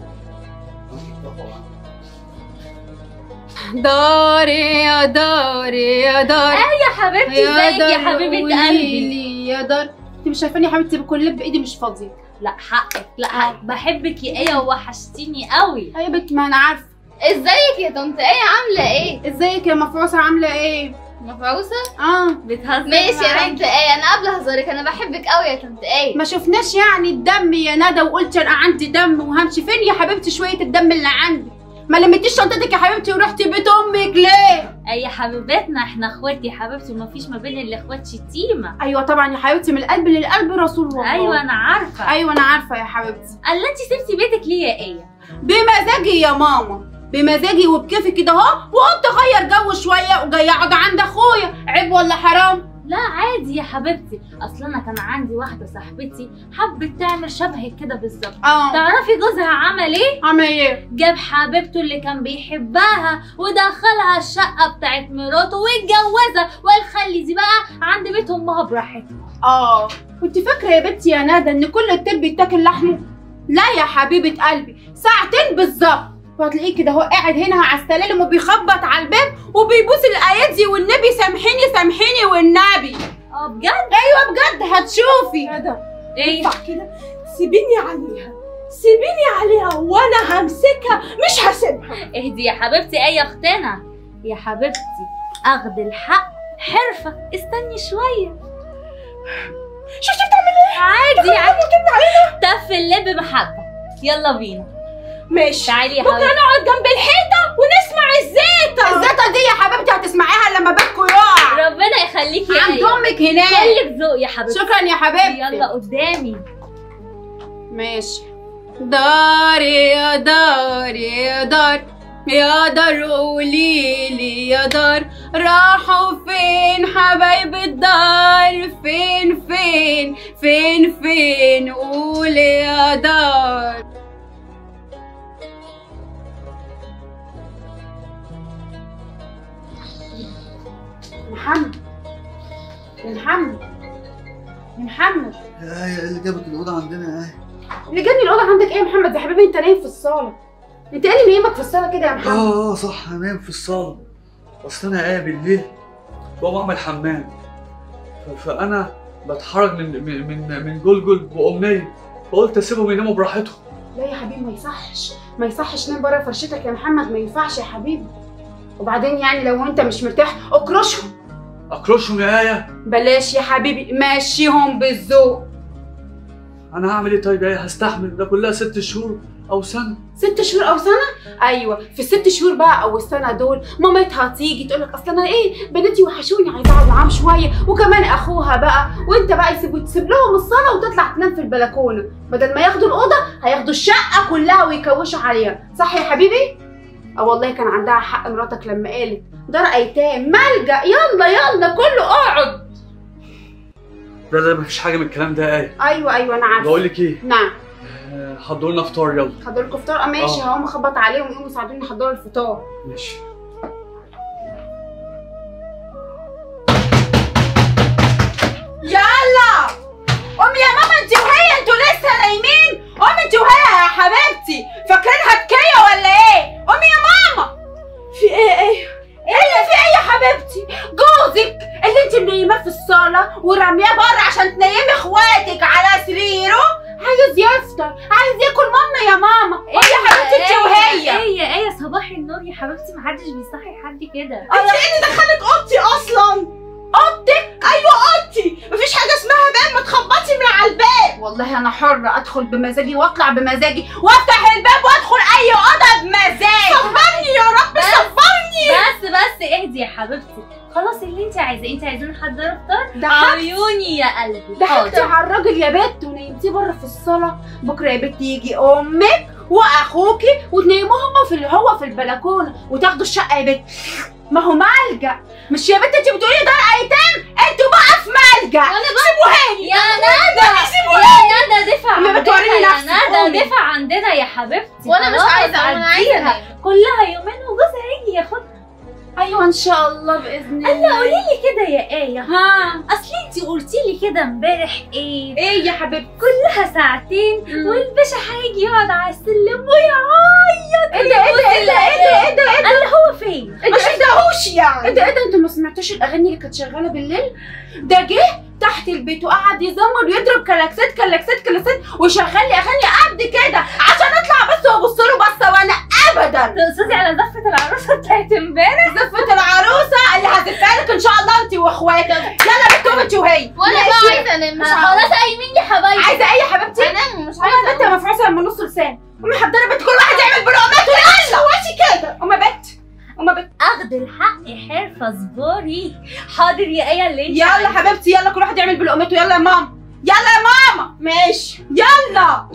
Speaker 1: داري يا داري يا دار
Speaker 6: يا حبيبتي ازيك يا حبيبه
Speaker 1: قولي
Speaker 6: قلبي
Speaker 1: لي يا دار انت مش شايفاني يا حبيبتي بكل لب بايدي مش فاضيه
Speaker 6: لا حقك لا حقك بحبك يا ايه وحشتيني قوي
Speaker 1: يا بنت ما انا عارفه
Speaker 7: ازيك يا طنط ايه عامله ايه
Speaker 1: ازيك يا مفروسه عامله ايه
Speaker 7: مفعوسه
Speaker 1: اه
Speaker 6: بتهزر
Speaker 7: ماشي يا
Speaker 6: معاكي.
Speaker 7: طنط ايه انا قبل هزارك انا بحبك قوي يا طنط ايه
Speaker 1: ما شفناش يعني الدم يا ندى وقلت انا عندي دم وهمشي فين يا حبيبتي شويه الدم اللي عندي ما لميتيش شنطتك يا حبيبتي ورحتي بيت امك ليه
Speaker 6: اي حبيبتنا احنا اخوات يا حبيبتي ومفيش ما بين الاخوات شتيمه
Speaker 1: ايوه طبعا يا حبيبتي من القلب للقلب رسول الله
Speaker 6: ايوه انا عارفه
Speaker 1: ايوه انا عارفه يا حبيبتي
Speaker 6: قال انت سبتي بيتك ليه يا ايه
Speaker 1: بمزاجي يا ماما بمزاجي وبكيفي كده اهو وقلت اغير جو شويه وجاي اقعد عند اخويا عيب ولا حرام
Speaker 6: لا عادي يا حبيبتي اصل انا كان عندي واحده صاحبتي حبت تعمل شبهك كده بالظبط
Speaker 1: اه
Speaker 6: تعرفي جوزها عمل ايه
Speaker 1: عامل ايه
Speaker 6: جاب حبيبته اللي كان بيحبها ودخلها الشقه بتاعت مراته واتجوزها وقال خلي دي بقى عند بيت امها براحتها
Speaker 1: اه كنت فاكره يا بنتي يا ندى ان كل التب بيتاكل لحمه لا يا حبيبه قلبي ساعتين بالظبط وهتلاقيه كده هو قاعد هنا على السلالم وبيخبط على الباب وبيبوس الايادي والنبي سامحيني سامحيني والنبي
Speaker 6: اه بجد
Speaker 1: ايوه بجد هتشوفي
Speaker 5: ندى
Speaker 6: ايه
Speaker 5: ينفع كده سيبيني عليها سيبيني عليها وانا همسكها مش هسيبها
Speaker 6: اهدي يا حبيبتي ايه يا اختنا يا حبيبتي اخد الحق حرفه استني شويه
Speaker 5: شفتي بتعمل ايه
Speaker 6: عادي عادي
Speaker 5: كلمة علينا
Speaker 6: تف اللب محبه يلا بينا
Speaker 5: ماشي
Speaker 6: تعالي يا
Speaker 5: بكره
Speaker 6: حبيبتي
Speaker 5: نقعد جنب الحيطه ونسمع الزيطه
Speaker 1: الزيطه دي يا حبيبتي هتسمعيها لما بكوا يقع
Speaker 6: ربنا يخليكي يا
Speaker 1: عند
Speaker 6: ايه
Speaker 1: امك هناك
Speaker 6: كلك ذوق يا حبيبتي
Speaker 1: شكرا يا حبيبتي
Speaker 6: يلا قدامي
Speaker 1: ماشي داري يا داري يا دار يا دار قوليلي يا دار راحوا فين حبايب الدار فين فين فين فين قولي يا دار محمد يا محمد يا محمد
Speaker 4: يا ايه اللي جابك الاوضه عندنا يا ايه
Speaker 1: اللي جابني الاوضه عندك ايه يا محمد يا حبيبي انت نايم في الصاله انت ايه اللي نايمك في الصاله كده يا محمد
Speaker 4: اه اه صح انام في الصاله اصل انا ايه بالليل بقوم اعمل حمام ف- فانا بتحرك من من من, من جلجل وامنيه فقلت اسيبهم يناموا براحتهم
Speaker 1: لا يا حبيبي ما يصحش ما يصحش نام بره فرشتك يا محمد ما ينفعش يا حبيبي وبعدين يعني لو انت مش مرتاح اكرشهم
Speaker 4: اكرشهم يا ايه
Speaker 1: بلاش يا حبيبي مشيهم بالذوق
Speaker 4: انا هعمل ايه طيب يا ايه هستحمل ده كلها ست شهور او سنه
Speaker 1: ست شهور او سنه ايوه في الست شهور بقى او السنه دول مامتها تيجي تقول لك اصل انا ايه بناتي وحشوني عايزه اقعد معاهم شويه وكمان اخوها بقى وانت بقى يسيبوا تسيب لهم الصاله وتطلع تنام في البلكونه بدل ما ياخدوا الاوضه هياخدوا الشقه كلها ويكوشوا عليها صح يا حبيبي اه والله كان عندها حق مراتك لما قالت دار ايتام ملجا يلا يلا كله اقعد
Speaker 4: لا لا مفيش حاجه من الكلام ده يا ايه
Speaker 1: ايوه ايوه انا عارفه
Speaker 4: بقول لك ايه
Speaker 1: نعم
Speaker 4: آه، حضروا لنا فطار يلا
Speaker 1: حضروا لكم فطار اه ماشي
Speaker 4: اه.
Speaker 1: هقوم اخبط عليهم يقوموا يساعدوني يحضروا الفطار
Speaker 4: ماشي
Speaker 5: يلا قومي يا ماما انت وهي انتوا لسه نايمين قومي انت وهي يا حبيبتي فاكرينها تكيه ولا ايه قومي يا ماما في ايه ايه ايه اللي في ايه يا حبيبتي
Speaker 1: جوزك اللي انت منيماه في الصاله ورمياه بره عشان تنيمي اخواتك على سريره عايز يفطر عايز ياكل ماما يا ماما
Speaker 6: ايه
Speaker 1: يا حبيبتي انت وهي
Speaker 6: ايه يا ايه صباح النور يا حبيبتي محدش بيصحي حد كده
Speaker 5: انت ايه اللي دخلك اوضتي اصلا اوضتك ايوه اوضتي مفيش حاجه اسمها باب ما تخبطي من على الباب
Speaker 1: والله انا حره ادخل بمزاجي واطلع بمزاجي وافتح الباب وادخل اي اوضه بمزاجي
Speaker 5: صبرني يا رب صبرني
Speaker 6: بس بس اهدي يا حبيبتي خلاص اللي انت عايزاه انت عايزين نحضر فطار
Speaker 1: ده حق
Speaker 6: عيوني يا قلبي
Speaker 1: ضحكتي
Speaker 6: حاضر.
Speaker 1: على الراجل يا بت ونيمتيه بره في الصاله بكره يا بت يجي امك واخوكي وتنيموه هما في هو في البلكونه وتاخدوا الشقه يا بت ما هو ملجا مش يا بت انت بتقولي دار ايتام انتوا بقى في ملجا سيبوهاني
Speaker 6: يا ندى يا ندى دفع
Speaker 1: ما
Speaker 6: عندنا
Speaker 1: بتوريني
Speaker 6: يا
Speaker 1: نفسك،
Speaker 6: ندى
Speaker 1: قومي.
Speaker 6: دفع عندنا يا حبيبتي
Speaker 7: وانا مش
Speaker 6: خلاص
Speaker 7: عايزه انا عايزه
Speaker 6: عديها.
Speaker 7: انام
Speaker 6: كلها يومين وجوزها هيجي ياخدها
Speaker 1: ايوه ان شاء الله باذن
Speaker 6: الا
Speaker 1: الله
Speaker 6: قولي لي كده يا ايه
Speaker 1: ها
Speaker 6: اصل انت قلتي لي كده امبارح ايه
Speaker 1: ايه يا حبيبتي
Speaker 6: كلها ساعتين
Speaker 1: مم.
Speaker 6: والباشا هيجي يقعد على السلم ويعيط
Speaker 1: ايه ده ايه ده ايه ده ايه ده ايه ده
Speaker 6: قال له هو فين
Speaker 1: ايه
Speaker 5: ما
Speaker 1: ده
Speaker 5: شفتهوش
Speaker 1: ايه
Speaker 5: يعني
Speaker 1: ده ايه ده انتوا ما سمعتوش الاغاني اللي كانت شغاله بالليل ده جه تحت البيت وقعد يزمر ويضرب كلاكسات كلاكسات كلاكسات ويشغل لي اغاني قد كده عشان اطلع بس وابص له بصه وانا ابدا
Speaker 6: تقصدي على زفه العروسه بتاعت امبارح
Speaker 1: زفه العروسه اللي هتدفع لك ان شاء الله انت واخواتك يلا بنتهم انت وهي
Speaker 7: وانا
Speaker 1: ماشي.
Speaker 7: بقى عايزه انام مش عايزه
Speaker 6: خلاص قايمين يا حبايبي
Speaker 1: عايزه ايه يا حبيبتي
Speaker 7: انام مش
Speaker 1: انا
Speaker 7: عايزه
Speaker 1: بنت
Speaker 7: أقوم.
Speaker 1: مفعوصه لما نص لسان قومي حضري بنت كل واحد يعمل بلقمات ويلا واشي كده قومي بنت قومي بنت
Speaker 6: اخد الحق حرفه اصبري حاضر يا ايه اللي انت
Speaker 1: يلا
Speaker 6: عايزاه.
Speaker 1: حبيبتي يلا كل واحد يعمل بلقمته يلا يا ماما يلا يا ماما
Speaker 5: ماشي
Speaker 1: يلا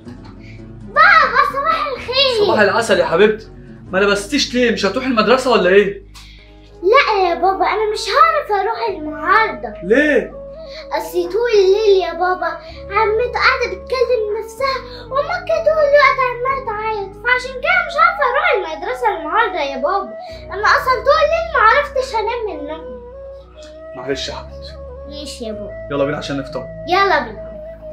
Speaker 3: صباح الخير
Speaker 4: صباح العسل يا حبيبتي ما لبستيش ليه مش هتروحي المدرسه ولا ايه
Speaker 3: لا يا بابا انا مش هعرف اروح النهارده
Speaker 4: ليه
Speaker 3: اصل طول الليل يا بابا عمته قاعده بتكلم نفسها ومامك طول الوقت عماله تعيط فعشان كده مش عارفه اروح المدرسه النهارده يا بابا انا اصلا طول الليل ما عرفتش انام من النوم
Speaker 4: معلش يا حبيبتي
Speaker 3: ليش يا بابا
Speaker 4: يلا بينا عشان نفطر
Speaker 3: يلا بينا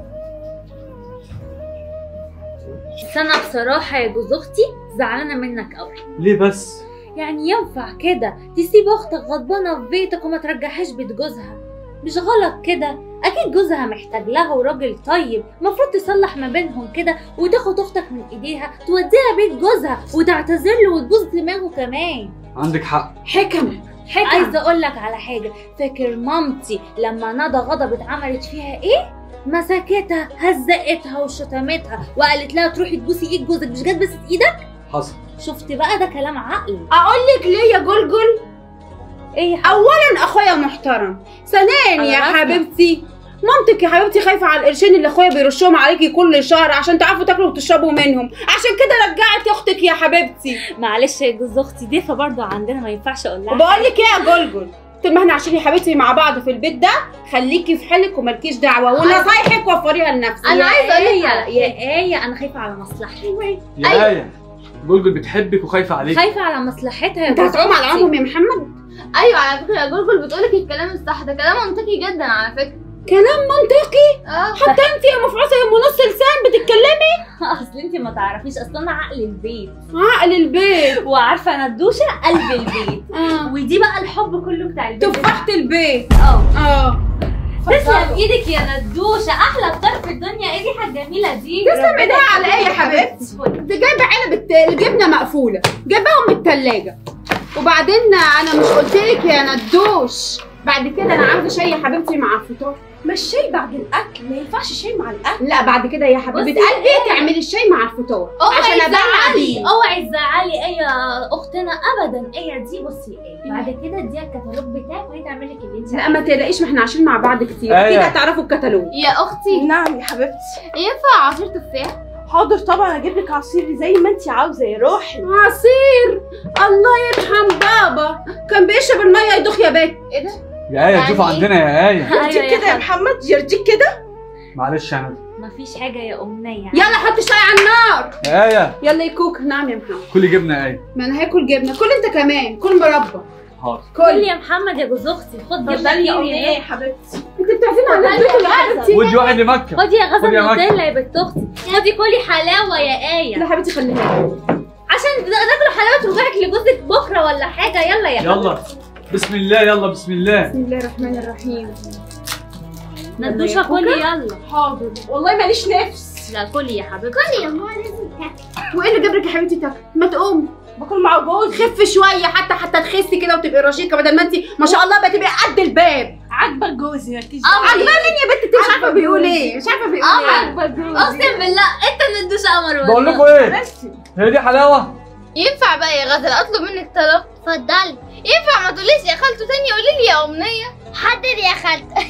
Speaker 6: بس انا بصراحه يا جوز اختي زعلانه منك قوي
Speaker 4: ليه بس
Speaker 6: يعني ينفع كده تسيب اختك غضبانه في بيتك وما ترجعهاش بيت جوزها مش غلط كده اكيد جوزها محتاج لها وراجل طيب المفروض تصلح ما بينهم كده وتاخد اختك من ايديها توديها بيت جوزها وتعتذر له وتبوس دماغه كمان
Speaker 4: عندك حق
Speaker 1: حكم حكم
Speaker 6: عايزه اقول لك على حاجه فاكر مامتي لما ندى غضبت عملت فيها ايه مسكتها هزقتها وشتمتها وقالت لها تروحي تبوسي ايد جوزك مش جت بست ايدك
Speaker 4: حصل
Speaker 6: شفت بقى ده كلام عقل
Speaker 1: اقول لك ليه يا جلجل
Speaker 6: ايه يا
Speaker 1: اولا اخويا محترم ثانيا
Speaker 6: على
Speaker 1: يا
Speaker 6: راسنا.
Speaker 1: حبيبتي مامتك يا حبيبتي خايفه على القرشين اللي اخويا بيرشهم عليكي كل شهر عشان تعرفوا تاكلوا وتشربوا منهم عشان كده رجعت اختك يا حبيبتي
Speaker 6: معلش يا جوز اختي دي فبرضه عندنا ما ينفعش اقول لها
Speaker 1: وبقول لك ايه يا جلجل طول ما احنا عايشين يا حبيبتي مع بعض في البيت ده خليكي في حالك ومالكيش دعوه ونصايحك وفريها لنفسك
Speaker 7: انا عايزه اقول لك
Speaker 6: يا
Speaker 7: على
Speaker 6: يا
Speaker 7: ايه
Speaker 6: ايه انا خايفه على مصلحتي
Speaker 4: يا آية جلجل بتحبك وخايفة عليك
Speaker 6: خايفه على مصلحتها يا
Speaker 1: انت
Speaker 6: جوز
Speaker 1: هتعوم على
Speaker 6: أختي.
Speaker 1: عمهم يا محمد
Speaker 7: ايوه على فكره يا جلجل بتقولك الكلام الصح ده كلام منطقي جدا على فكره
Speaker 1: كلام منطقي
Speaker 7: اه
Speaker 1: حتى انت يا مفعوصه يا ام نص لسان بتتكلمي
Speaker 6: اصل انت ما تعرفيش اصل انا عقل البيت
Speaker 1: عقل البيت
Speaker 6: وعارفه ندوشه قلب البيت
Speaker 1: اه
Speaker 6: ودي بقى الحب كله بتاع البيت
Speaker 1: تفاحة البيت
Speaker 6: اه
Speaker 1: اه
Speaker 6: تسلم ايدك يا ندوشه احلى فطار في الدنيا ايه الريحه الجميله دي
Speaker 1: تسلم ايديها على ايه يا حبيبتي انت جايبه علب الجبنه مقفوله جايباهم من التلاجة وبعدين انا مش قلت لك يا ندوش بعد كده انا عاوزه شاي يا حبيبتي مع الفطار
Speaker 5: مش شاي بعد الاكل ما ينفعش شاي مع الاكل
Speaker 1: لا بعد كده يا حبيبه
Speaker 6: بصي
Speaker 1: قلبي تعملي الشاي مع الفطار
Speaker 6: اوعي
Speaker 1: عشان ابلع
Speaker 6: تزعلي
Speaker 1: بيه
Speaker 6: اوعي تزعلي ايه يا اختنا ابدا ايه دي بصي ايه بعد كده اديها الكتالوج بتاعك وهي تعمل لك اللي انت
Speaker 1: لا ما تقلقيش ما احنا عايشين مع بعض كتير
Speaker 4: أيوة.
Speaker 1: اكيد هتعرفوا الكتالوج
Speaker 7: يا اختي
Speaker 5: نعم يا حبيبتي
Speaker 7: ينفع عصير تفاح
Speaker 5: حاضر طبعا اجيب لك عصير زي ما انت عاوزه يا روحي
Speaker 1: عصير الله يرحم بابا كان بيشرب الميه يدوخ يا بت
Speaker 7: ايه ده
Speaker 4: يا ايه شوف
Speaker 7: يعني إيه؟
Speaker 4: عندنا يا ايه
Speaker 5: يرضيك
Speaker 6: أيوة يا
Speaker 5: كده يا
Speaker 6: حبيبتي.
Speaker 5: محمد يرضيك كده
Speaker 4: معلش يا ندى
Speaker 6: مفيش حاجه يا امنيه
Speaker 1: يلا حط الشاي على النار
Speaker 4: يا ايه
Speaker 1: يلا يا كوك نعم يا محمد
Speaker 4: كلي جبنه يا ايه
Speaker 1: ما انا هاكل جبنه كل انت كمان كل مربى
Speaker 4: حاضر
Speaker 6: كل
Speaker 1: كل
Speaker 6: يا محمد يا جوز اختي خد جبنه
Speaker 5: اتفضلي يا
Speaker 6: كتير
Speaker 5: امنيه
Speaker 6: يا
Speaker 5: يا حبيبتي
Speaker 1: انت بتعزمي على البيت يا حبيبتي
Speaker 4: ودي واحد لمكه
Speaker 6: خدي يا غزل
Speaker 4: خدي يا مكة.
Speaker 6: نوتيلا يا بنت اختي خدي كلي حلاوه يا ايه
Speaker 1: لا حبيبتي خليها لي.
Speaker 6: عشان تاكلوا حلاوه ترجعك لجوزك بكره ولا حاجه يلا يا
Speaker 4: يلا بسم الله يلا بسم الله
Speaker 1: بسم الله الرحمن الرحيم
Speaker 6: ندوشه كلي يلا
Speaker 5: حاضر والله ماليش نفس
Speaker 6: لا كلي يا حبيبتي
Speaker 3: كل يا ماما لازم تاكل
Speaker 1: وايه اللي جابلك يا حبيبتي تاكل ما تقوم
Speaker 5: باكل مع جوزي
Speaker 1: خف شويه حتى حتى تخسي كده وتبقي رشيقه بدل ما انت ما شاء الله بتبقي قد الباب
Speaker 5: عاجبك جوزي مالكيش
Speaker 6: آه،
Speaker 1: عجبان مين يا بنت انت مش عارفه بيقول ايه مش عارفه بيقول
Speaker 6: اه
Speaker 1: ايه
Speaker 6: عاجبك اقسم بالله انت ندوشه قمر والله.
Speaker 4: بقول لكم ايه هي دي حلاوه
Speaker 7: ينفع بقى يا غزل اطلب منك طلب
Speaker 3: اتفضلي
Speaker 7: ينفع ما تقوليش يا خالته تاني قولي لي يا امنيه
Speaker 3: حاضر يا خالتي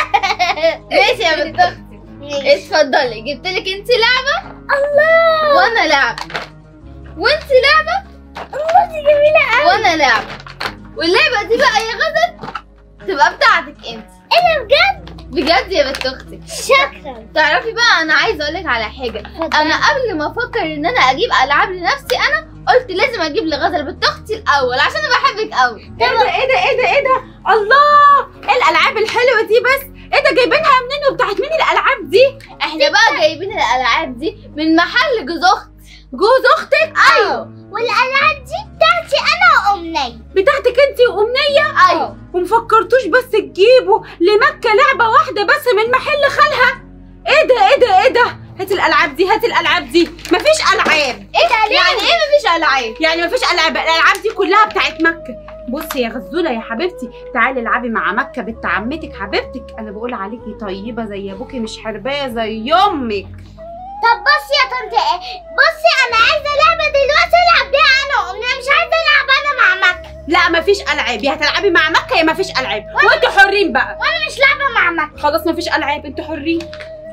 Speaker 7: ماشي يا بنت اختي اتفضلي جبت لك انت لعبه الله وانا لعبه وانت لعبه الله دي جميله قوي وانا لعبه واللعبه دي بقى يا غزل تبقى بتاعتك انت
Speaker 3: ايه ده بجد
Speaker 7: بجد يا بنت اختي
Speaker 3: شكرا
Speaker 7: تعرفي بقى انا عايزه اقول لك على حاجه انا قبل ما افكر ان انا اجيب العاب لنفسي انا قلت لازم اجيب لغزل بنت اختي الاول عشان انا بحبك قوي
Speaker 1: ايه ده ايه ده ايه ده ايه ده الله ايه الالعاب الحلوه دي بس ايه ده جايبينها منين وبتاعت مين الالعاب دي
Speaker 7: احنا بقى جايبين الالعاب دي من محل جوز اختي
Speaker 1: جوز اختك
Speaker 7: ايوه
Speaker 3: والالعاب دي بتاعتي انا وامنيه
Speaker 1: بتاعتك انت وامنيه
Speaker 7: ايوه
Speaker 1: ومفكرتوش بس تجيبوا لمكه لعبه واحده بس من محل خالها ايه ده ايه ده ايه ده هات الالعاب دي هات الالعاب دي مفيش العاب
Speaker 7: ايه ده يعني ايه مفيش العاب
Speaker 1: يعني مفيش العاب الالعاب دي كلها بتاعت مكه بصي يا غزوله يا حبيبتي تعالي العبي مع مكه بنت عمتك حبيبتك انا بقول عليكي طيبه زي ابوكي مش حربايه زي امك
Speaker 3: طب بصي يا طنط ايه بصي انا عايزه لعبه دلوقتي العب بيها انا وامنيه مش عايزه العب انا مع مكه
Speaker 1: لا مفيش العاب يا هتلعبي مع مكه يا مفيش العاب وانتوا حرين بقى
Speaker 3: وانا مش لعبه مع مكه
Speaker 1: خلاص مفيش العاب انتوا حرين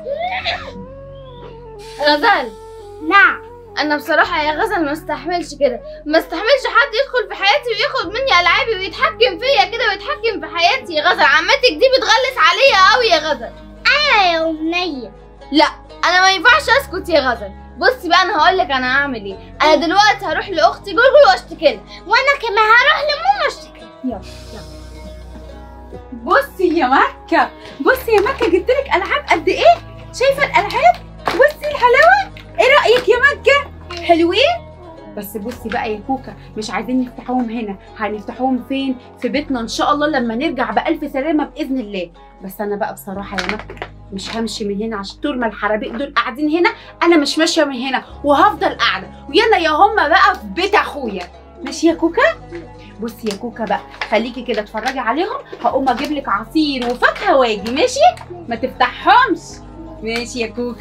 Speaker 7: غزل
Speaker 3: نعم
Speaker 7: انا بصراحه يا غزل ما استحملش كده ما استحملش حد يدخل في حياتي وياخد مني العابي ويتحكم فيا كده ويتحكم في حياتي يا غزل عمتك دي بتغلس عليا قوي يا غزل
Speaker 3: ايوه يا امنيه
Speaker 7: لا انا ما ينفعش اسكت يا غزل بصي بقى انا هقول لك انا هعمل ايه انا دلوقتي هروح لاختي جلجل واشتكي لها
Speaker 3: وانا كمان هروح لماما اشتكي
Speaker 1: بصي يا مكه بصي يا مكه جبت لك العاب قد ايه شايفه الالعاب بصي الحلاوه ايه رايك يا مكه حلوين بس بصي بقى يا كوكا مش عايزين نفتحوهم هنا هنفتحوهم فين في بيتنا ان شاء الله لما نرجع بالف سلامه باذن الله بس انا بقى بصراحه يا مكه مش همشي من هنا عشان طول ما الحرابيق دول قاعدين هنا انا مش ماشيه من هنا وهفضل قاعده ويلا يا هما بقى في بيت اخويا ماشي يا كوكا بصي يا كوكا بقى خليكي كده اتفرجي عليهم هقوم اجيب لك عصير وفاكهه واجي ماشي ما تفتحهمش ماشي يا كوكا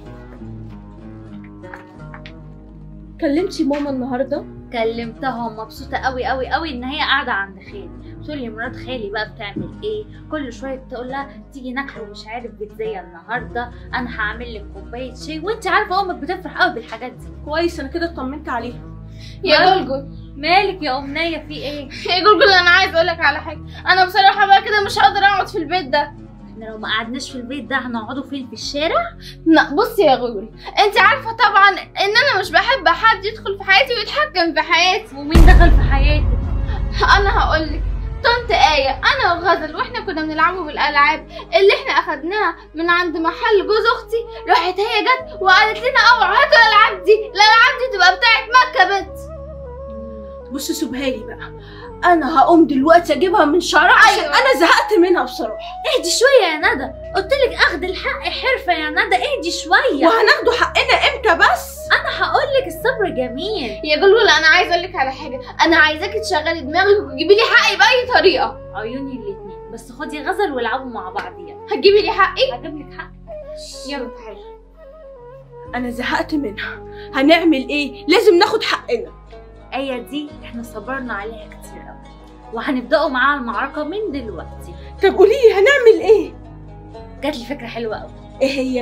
Speaker 5: كلمتي ماما النهارده
Speaker 6: كلمتها ومبسوطه قوي قوي قوي ان هي قاعده عند خالي تقول لي مرات خالي بقى بتعمل ايه كل شويه تقول لها تيجي ناكله مش عارف بيتزايا النهارده انا هعمل لك كوبايه شاي وانت عارفه امك بتفرح قوي بالحاجات دي
Speaker 5: كويس انا كده اطمنت عليها
Speaker 7: يا
Speaker 6: مالك؟
Speaker 7: جلجل
Speaker 6: مالك يا امنيه في ايه
Speaker 7: يا جلجل انا عايز اقول لك على حاجه انا بصراحه بقى كده مش هقدر اقعد في البيت ده
Speaker 6: احنا لو ما قعدناش في البيت ده هنقعدوا فين في الشارع
Speaker 7: لا بصي يا غول انت عارفه طبعا ان انا مش بحب حد يدخل في حياتي ويتحكم في حياتي
Speaker 6: ومين دخل في حياتك
Speaker 7: انا هقولك طنط آية أنا وغزل وإحنا كنا بنلعبوا بالألعاب اللي إحنا أخدناها من عند محل جوز أختي راحت هي جت وقالت لنا أوعوا هاتوا الألعاب دي الألعاب دي تبقى بتاعت مكة بنت
Speaker 5: بص سيبها لي بقى انا هقوم دلوقتي اجيبها من شعرها عشان
Speaker 7: أيوة.
Speaker 5: انا زهقت منها بصراحه
Speaker 6: اهدي شويه يا ندى قلت لك اخد الحق حرفه يا ندى اهدي شويه
Speaker 5: وهناخدوا حقنا امتى بس
Speaker 6: انا هقول لك الصبر جميل
Speaker 7: يا جلولة أنا عايزة أقول لك على حاجة أنا عايزاكي تشغلي دماغك وتجيبي لي حقي بأي طريقة
Speaker 6: عيوني الاتنين بس خدي غزل والعبوا مع بعض يلا
Speaker 7: هتجيبي لي حقي
Speaker 6: هجيب لك حق
Speaker 7: يلا تعالي
Speaker 5: انا زهقت منها هنعمل ايه لازم ناخد حقنا
Speaker 6: ايه دي احنا صبرنا عليها كتير قوي وهنبداوا معاها المعركه من دلوقتي
Speaker 5: طب قولي لي هنعمل ايه
Speaker 6: جات لي فكره حلوه قوي
Speaker 5: ايه هي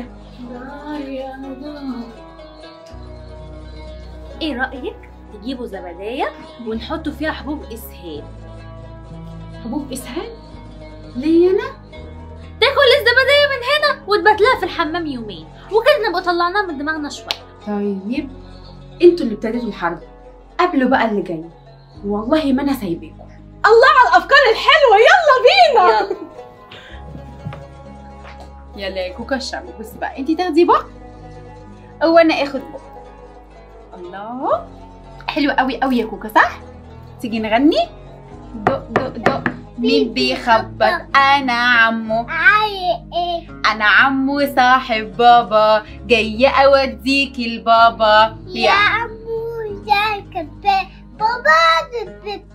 Speaker 6: ايه رايك تجيبوا زبدايه ونحطوا فيها حبوب اسهال
Speaker 1: حبوب اسهال ليه انا
Speaker 6: تاكل الزبدايه من هنا وتبات لها في الحمام يومين وكده نبقى طلعناها من دماغنا شويه
Speaker 1: طيب انتوا اللي ابتديتوا الحرب قبلوا بقى اللي جاي والله ما انا سايباكم
Speaker 5: على الافكار الحلوه يلا بينا
Speaker 6: يلا
Speaker 1: يلا يا كوكا الشعبي بص بقى انتي تاخدي بق وانا اخد بق الله حلو قوي قوي يا كوكا صح تيجي نغني دق دق دق مين بيخبط انا عمو
Speaker 3: عاي ايه
Speaker 1: انا عمو صاحب بابا جاية اوديكي البابا
Speaker 3: يا عمو يا كباب بابا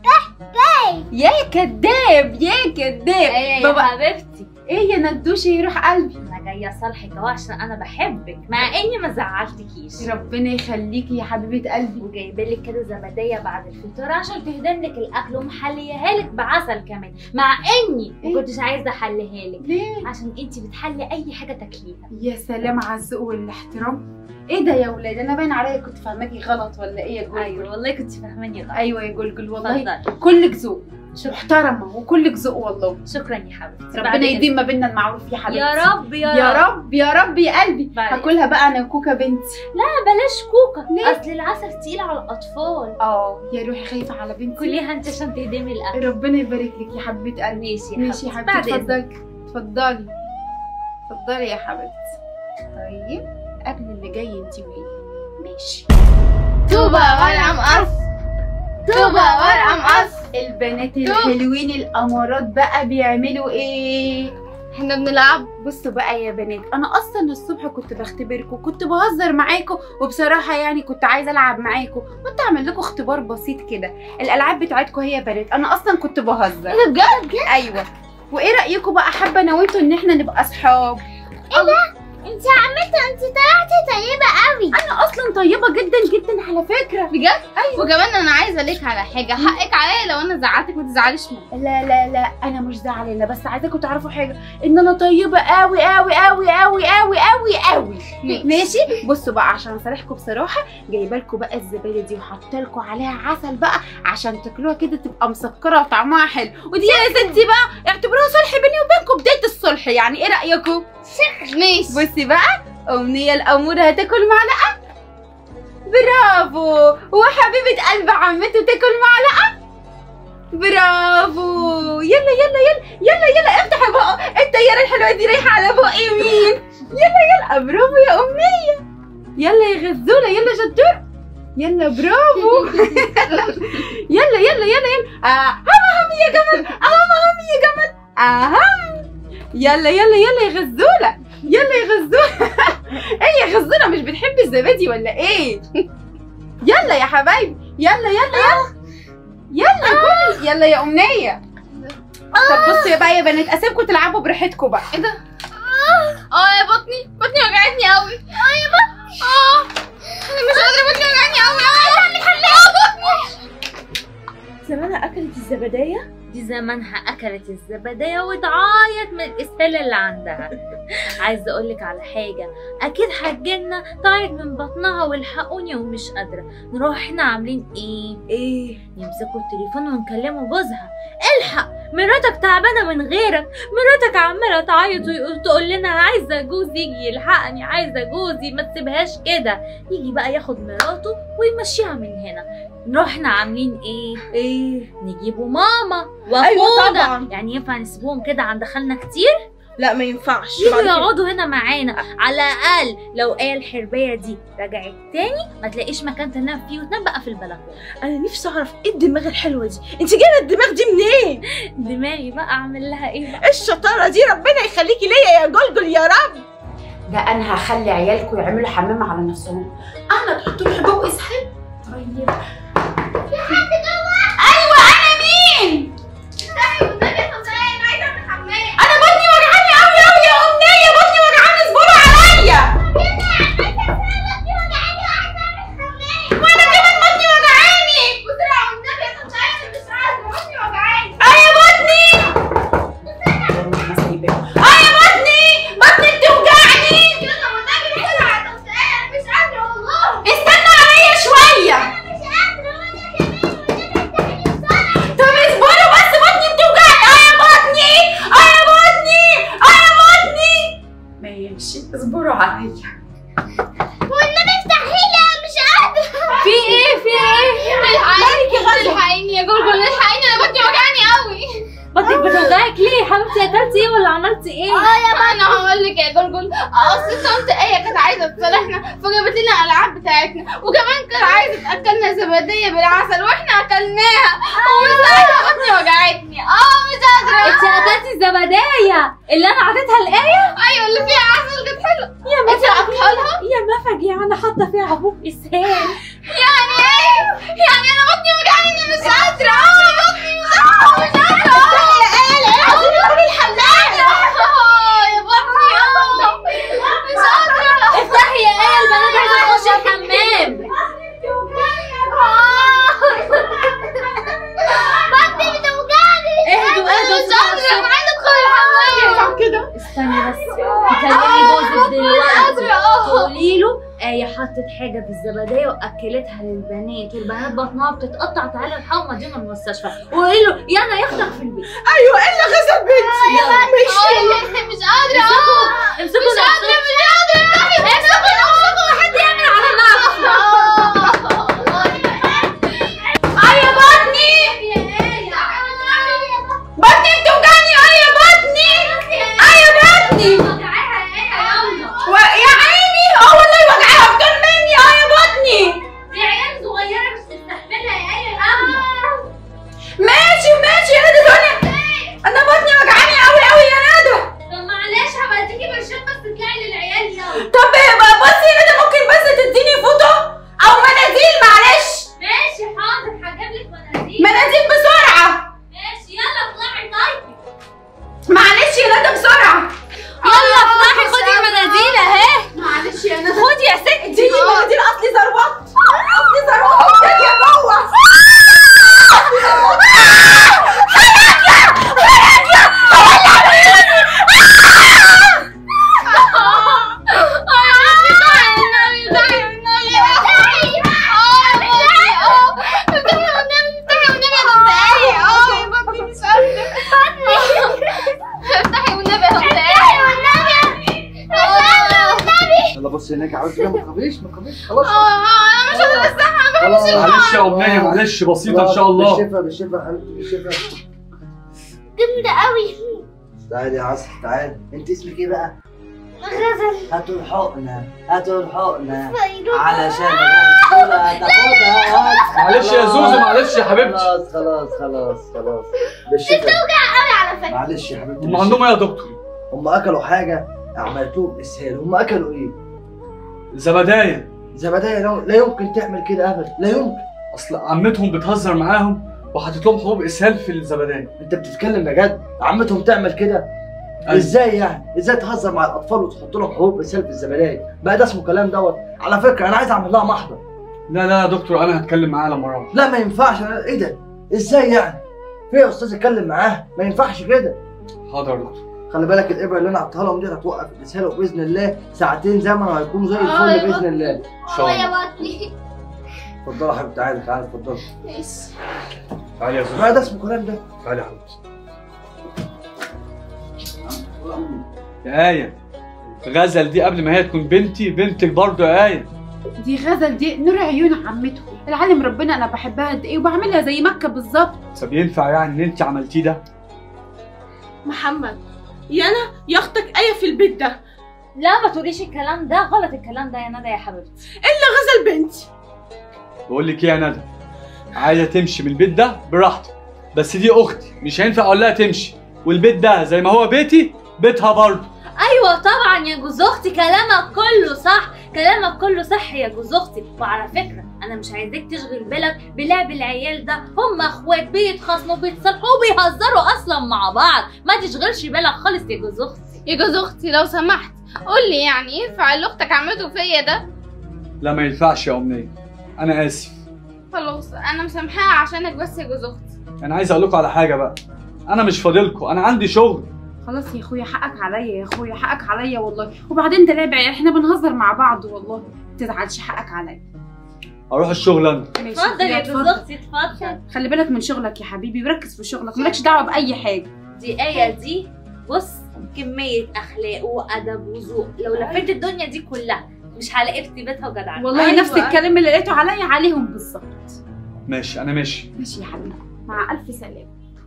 Speaker 3: بتحبي
Speaker 1: يا كداب يا كداب
Speaker 6: يا
Speaker 1: بابا
Speaker 6: حبيبتي
Speaker 1: ايه يا ندوشة يروح قلبي
Speaker 6: انا جايه اصالحك اهو عشان انا بحبك مع اني ما زعلتكيش
Speaker 1: ربنا يخليكي يا حبيبة قلبي
Speaker 6: وجايبه لك كده زبديه بعد الفطار عشان تهدم لك الاكل ومحليها لك بعسل كمان مع اني
Speaker 1: إيه؟
Speaker 6: ما كنتش عايزه احليها لك
Speaker 1: ليه
Speaker 6: عشان انتي بتحلي اي حاجه تاكليها
Speaker 1: يا سلام على الذوق والاحترام ايه ده يا ولاد انا باين عليا كنت فاهماكي غلط ولا ايه يا جلجل
Speaker 6: ايوه والله كنت فاهماني غلط
Speaker 1: ايوه يا جلجل والله
Speaker 6: اتفضلي
Speaker 1: كلك ذوق
Speaker 6: شكرا
Speaker 1: محترمه وكلك ذوق والله
Speaker 6: شكرا يا حبيبتي بعد
Speaker 1: ربنا
Speaker 6: كده.
Speaker 1: يديم ما بيننا المعروف يا حبيبتي
Speaker 6: يا رب يا,
Speaker 1: يا رب يا رب يا قلبي
Speaker 6: بعد
Speaker 1: هاكلها بقى انا وكوكا بنتي
Speaker 6: لا بلاش كوكا
Speaker 1: ليه؟
Speaker 6: اصل العسل تقيل على الاطفال
Speaker 1: اه يا روحي خايفه على بنتي
Speaker 6: كليها انت عشان تهدمي الاكل
Speaker 1: ربنا يبارك لك يا حبيبه قلبي
Speaker 6: ماشي يا
Speaker 1: ماشي يا
Speaker 6: حبيبتي
Speaker 1: حبيبتي
Speaker 6: بعد إذنك.
Speaker 1: اتفضلي اتفضلي اتفضلي يا حبيبتي طيب قبل اللي جاي انت وايه ماشي
Speaker 7: طوبة ولا مقص طوبة ولا مقص
Speaker 1: البنات الحلوين الامارات بقى بيعملوا ايه
Speaker 7: احنا بنلعب
Speaker 1: بصوا بقى يا بنات انا اصلا الصبح كنت بختبركم كنت بهزر معاكم وبصراحه يعني كنت عايزه العب معاكم كنت اعمل لكم اختبار بسيط كده الالعاب بتاعتكم هي يا بنات انا اصلا كنت بهزر
Speaker 7: ايه ده بجد
Speaker 1: ايوه وايه رايكم بقى حابه انا وانتوا ان احنا نبقى اصحاب
Speaker 3: انت عملت انت طلعتي طيبة قوي
Speaker 1: انا اصلا طيبه جدا جدا على فكره
Speaker 7: بجد وكمان انا عايزة لك على حاجة حقك عليا لو انا زعلتك ما تزعليش مني
Speaker 1: لا لا لا انا مش زعلانه بس عايزاكم تعرفوا حاجه ان انا طيبه قوي قوي قوي قوي قوي قوي قوي ماشي بصوا بقى عشان اصالحكم بصراحه جايبه لكم بقى الزباله دي وحاطه لكم عليها عسل بقى عشان تاكلوها كده تبقى مسكره وطعمها حلو ودي يا ستي بقى اعتبروها صلح بيني وبينكم بدايه الصلح يعني ايه رايكم
Speaker 7: ماشي
Speaker 1: بصي بقى أمنية الأمورة هتاكل معلقة برافو وحبيبة قلب عمته تاكل معلقة برافو يلا يلا يلا يلا يلا افتح بقى الطيارة الحلوة دي رايحة على بق يمين يلا يلا برافو يا أمنية يلا يا غزولة يلا شطور يلا برافو يلا يلا يلا يلا آه هم هم يا جمل هم هم يا جمل اهم يلا يلا يلا يا غزولة يلا يا غزولة ايه يا غزولة مش بتحبي الزبادي ولا ايه يلا يا حبايبي يلا يلا يلا يلا كل يلا يا أمنية طب بصوا يا بقى يا بنات اسيبكم تلعبوا براحتكم بقى
Speaker 7: اه يا بطني بطني وجعتني قوي اه يا بطني اه انا مش قادرة بطني وجعتني قوي اه اللي خليها بطني
Speaker 5: زمانها اكلت الزبديه
Speaker 6: دي زمانها اكلت الزبدية وتعيط من الاسهال اللي عندها عايزه اقولك على حاجه اكيد هتجيلنا تعيط من بطنها والحقوني ومش قادره نروح احنا عاملين ايه
Speaker 5: ايه
Speaker 6: نمسكوا التليفون ونكلموا جوزها الحق مراتك تعبانه من غيرك مراتك عماله تعيط وتقول لنا عايزه جوزي يجي يلحقني عايزه جوزي ما تسيبهاش كده يجي بقى ياخد مراته ويمشيها من هنا رحنا عاملين ايه
Speaker 5: ايه
Speaker 6: نجيبوا ماما
Speaker 5: أيوة
Speaker 6: واخونا
Speaker 5: طبعاً.
Speaker 6: يعني ينفع نسيبهم كده عند خالنا كتير
Speaker 5: لا ما ينفعش
Speaker 6: يجوا
Speaker 5: بعد كده.
Speaker 6: يقعدوا هنا معانا على الاقل لو ايه الحربيه دي رجعت تاني ما تلاقيش مكان تنام فيه وتنام بقى في البلكونه
Speaker 5: انا نفسي اعرف ايه الدماغ الحلوه دي انت جايبه الدماغ دي منين
Speaker 6: دماغي بقى اعمل لها ايه بقى
Speaker 5: ايه الشطاره دي ربنا يخليكي ليا يا جلجل يا رب
Speaker 1: ده انا هخلي عيالكم يعملوا حمام على نفسهم انا تحطوا لي حبوب اسهال طيب في حد جوه ايوه انا مين انا بطني وجعاني قوي قوي يا امنيه بطني وجعاني اصبروا عليا وانا كمان بطني وجعاني اه يا بطني اه يا بطني بطني بتوجعني استنى عليا شويه طب اصبروا بس بطني بتوجعني اه يا بطني اه يا بطني اه يا بطني ماشي اصبروا عليا
Speaker 6: في ايه في ايه
Speaker 7: الحقيني يا جلجل الحقيني انا بطني وجعاني قوي
Speaker 6: بطنك بتوجعك ليه حبيبتي اكلتي ايه ولا عملتي ايه
Speaker 7: اه يا انا هقول لك يا جلجل اصل طنط ايه كانت عايزه تصالحنا فجابت لنا الالعاب بتاعتنا وكمان كانت عايزه تاكلنا زباديه بالعسل واحنا اكلناها ومن ساعتها بطني وجعتني اه مش قادره
Speaker 6: انت اكلتي الزبدايه اللي انا عطيتها الايه
Speaker 7: ايوه اللي فيها عسل كانت حلوه
Speaker 6: يا ما
Speaker 7: انت اكلها
Speaker 6: يا ما فجيعه انا حاطه فيها حبوب اسهال
Speaker 7: يعني ايه يعني انا بطني وجعاني انا مش قادره اه بطني مش قادره مش قادره اه يا بطني اه مش قادره
Speaker 6: افتحي يا ايه البنات عايزه تخش الحمام اهدوا اهدوا
Speaker 7: مش قادره انا عايزه ادخل الحمام كده
Speaker 6: استني بس تكلمي جوزك دلوقتي
Speaker 7: قادره اه
Speaker 6: تقولي له آية حطت حاجة في الزبدية وأكلتها للبنات والبنات بطنها بتتقطع تعالى الحومة دي من المستشفى وقولي له يانا ياخدك في البيت
Speaker 5: ايوه ايه اللي غسل بنتي
Speaker 7: مش قادره اه
Speaker 6: امسكوا
Speaker 7: مش قادره مش قادره
Speaker 6: امسكوا امسكوا حد يعمل على نفسه
Speaker 1: اه يا بطني بطني بتوجعني اه يا بطني اه يا بطني و- يا عيني اه والله وجعها اكتر مني اه يا بطني ماشي ماشي يا ندى دنيا انا بطني وجعاني قوي قوي يا ندى
Speaker 6: طب معلش هبديكي برشام بس تطلعي للعيال يلا
Speaker 1: طب بقى بصي يا ندى ممكن بس تديني فوطه او مناديل معلش
Speaker 6: ماشي حاضر هجيب لك مناديل
Speaker 1: مناديل بسرعه
Speaker 6: ماشي يلا اطلعي طيب
Speaker 1: معلش يا ندى بسرعه
Speaker 6: يلا اطلعي خدي المناديل اهي
Speaker 1: معلش يا ندى
Speaker 6: خدي يا ستي
Speaker 5: دي مناديل اصلي ثروت اصلي ثروت يا جوه
Speaker 2: يلا بص هناك عملت كده ما تخافيش ما تخافيش خلاص
Speaker 4: خلاص معلش يا امنيه معلش بسيطه ان شاء الله
Speaker 2: بالشفا بالشفا يا حبيبتي بالشفا
Speaker 3: جامدة قوي
Speaker 2: تعالي يا عسل تعالي انت اسمك ايه بقى؟
Speaker 3: غزل
Speaker 2: هاتوا الحقنة هاتوا الحقنة
Speaker 3: فيروز
Speaker 2: علشان الدكتورة تاخدها
Speaker 4: معلش يا زوزو معلش يا حبيبتي
Speaker 2: خلاص خلاص خلاص خلاص بالشفا
Speaker 3: قوي على فكرة
Speaker 2: معلش يا حبيبتي
Speaker 4: هم عندهم ايه يا دكتور؟
Speaker 2: هم اكلوا حاجة عملتوهم اسهال هم اكلوا ايه؟
Speaker 4: زبدايه
Speaker 2: زبداية لا لا يمكن تعمل كده ابدا لا يمكن
Speaker 4: اصل عمتهم بتهزر معاهم وحطت لهم حبوب اسهال في الزبدايه
Speaker 2: انت بتتكلم بجد عمتهم تعمل كده
Speaker 4: أيوة.
Speaker 2: ازاي يعني ازاي تهزر مع الاطفال وتحط لهم حبوب اسهال في الزبدايه بقى ده اسمه كلام دوت على فكره انا عايز اعمل لها محضر
Speaker 4: لا لا يا دكتور انا هتكلم معاها لما اروح
Speaker 2: لا ما ينفعش أنا- ايه ده ازاي يعني في يا استاذ اتكلم معاه ما ينفعش كده
Speaker 4: حاضر يا دكتور
Speaker 2: خلي بالك الابره اللي انا عطيها لهم دي هتوقف الاسهال وباذن الله ساعتين زمن وهيكونوا زي
Speaker 7: آه
Speaker 2: الفل
Speaker 7: يا
Speaker 2: باذن الله
Speaker 4: ان شاء الله
Speaker 7: بطني
Speaker 2: اتفضلي يا حبيبتي تعالي تعالي اتفضلي
Speaker 7: ماشي
Speaker 4: تعالي يا زوزو
Speaker 2: ما ده اسمه كلام ده
Speaker 4: تعالي يا حبيبتي يا آية غزل دي قبل ما هي تكون بنتي بنتك برضه يا آية
Speaker 1: دي غزل دي نور عيون عمته العالم ربنا انا بحبها قد ايه وبعملها زي مكه بالظبط
Speaker 4: طب ينفع يعني ان انت عملتيه ده
Speaker 5: محمد يا انا يا اختك ايه في البيت ده
Speaker 6: لا ما تقوليش الكلام ده غلط الكلام ده يا ندى يا حبيبتي
Speaker 5: غزل بنتي
Speaker 4: بقول لك ايه يا ندى عايزه تمشي من البيت ده براحتك بس دي اختي مش هينفع اقول لها تمشي والبيت ده زي ما هو بيتي بيتها برضه
Speaker 6: ايوه طبعا يا جوز اختي كلامك كله صح كلامك كله صح يا جوز اختي وعلى فكره انا مش عايزاك تشغل بالك بلعب العيال ده هم اخوات بيتخاصموا بيتصالحوا وبيهزروا اصلا مع بعض ما تشغلش بالك خالص يا جوز اختي
Speaker 7: يا جوز اختي لو سمحت قول لي يعني ينفع اللي اختك عملته فيا ده
Speaker 4: لا ما ينفعش يا امنيه انا اسف
Speaker 7: خلاص انا مسامحاها عشانك بس يا جوز اختي
Speaker 4: انا عايز اقول لكم على حاجه بقى انا مش فاضلكم انا عندي شغل
Speaker 1: خلاص يا اخويا حقك عليا يا اخويا حقك عليا والله وبعدين ده لعب عيال احنا بنهزر مع بعض والله ما تزعلش حقك عليا
Speaker 4: اروح الشغل انا
Speaker 1: ماشي
Speaker 6: اتفضل يا
Speaker 1: أخويا،
Speaker 6: جوز
Speaker 1: اتفضل.
Speaker 6: اختي اتفضل
Speaker 1: خلي بالك من شغلك يا حبيبي وركز في شغلك مالكش دعوه باي حاجه
Speaker 6: دي آية دي بص كمية أخلاق وأدب وذوق لو لفيت الدنيا دي كلها مش هلاقي في بيتها وجدعنة
Speaker 1: والله
Speaker 7: أيوة.
Speaker 1: نفس الكلام اللي لقيته عليا عليهم بالظبط
Speaker 4: ماشي انا ماشي
Speaker 1: ماشي يا حبيبي مع الف سلامه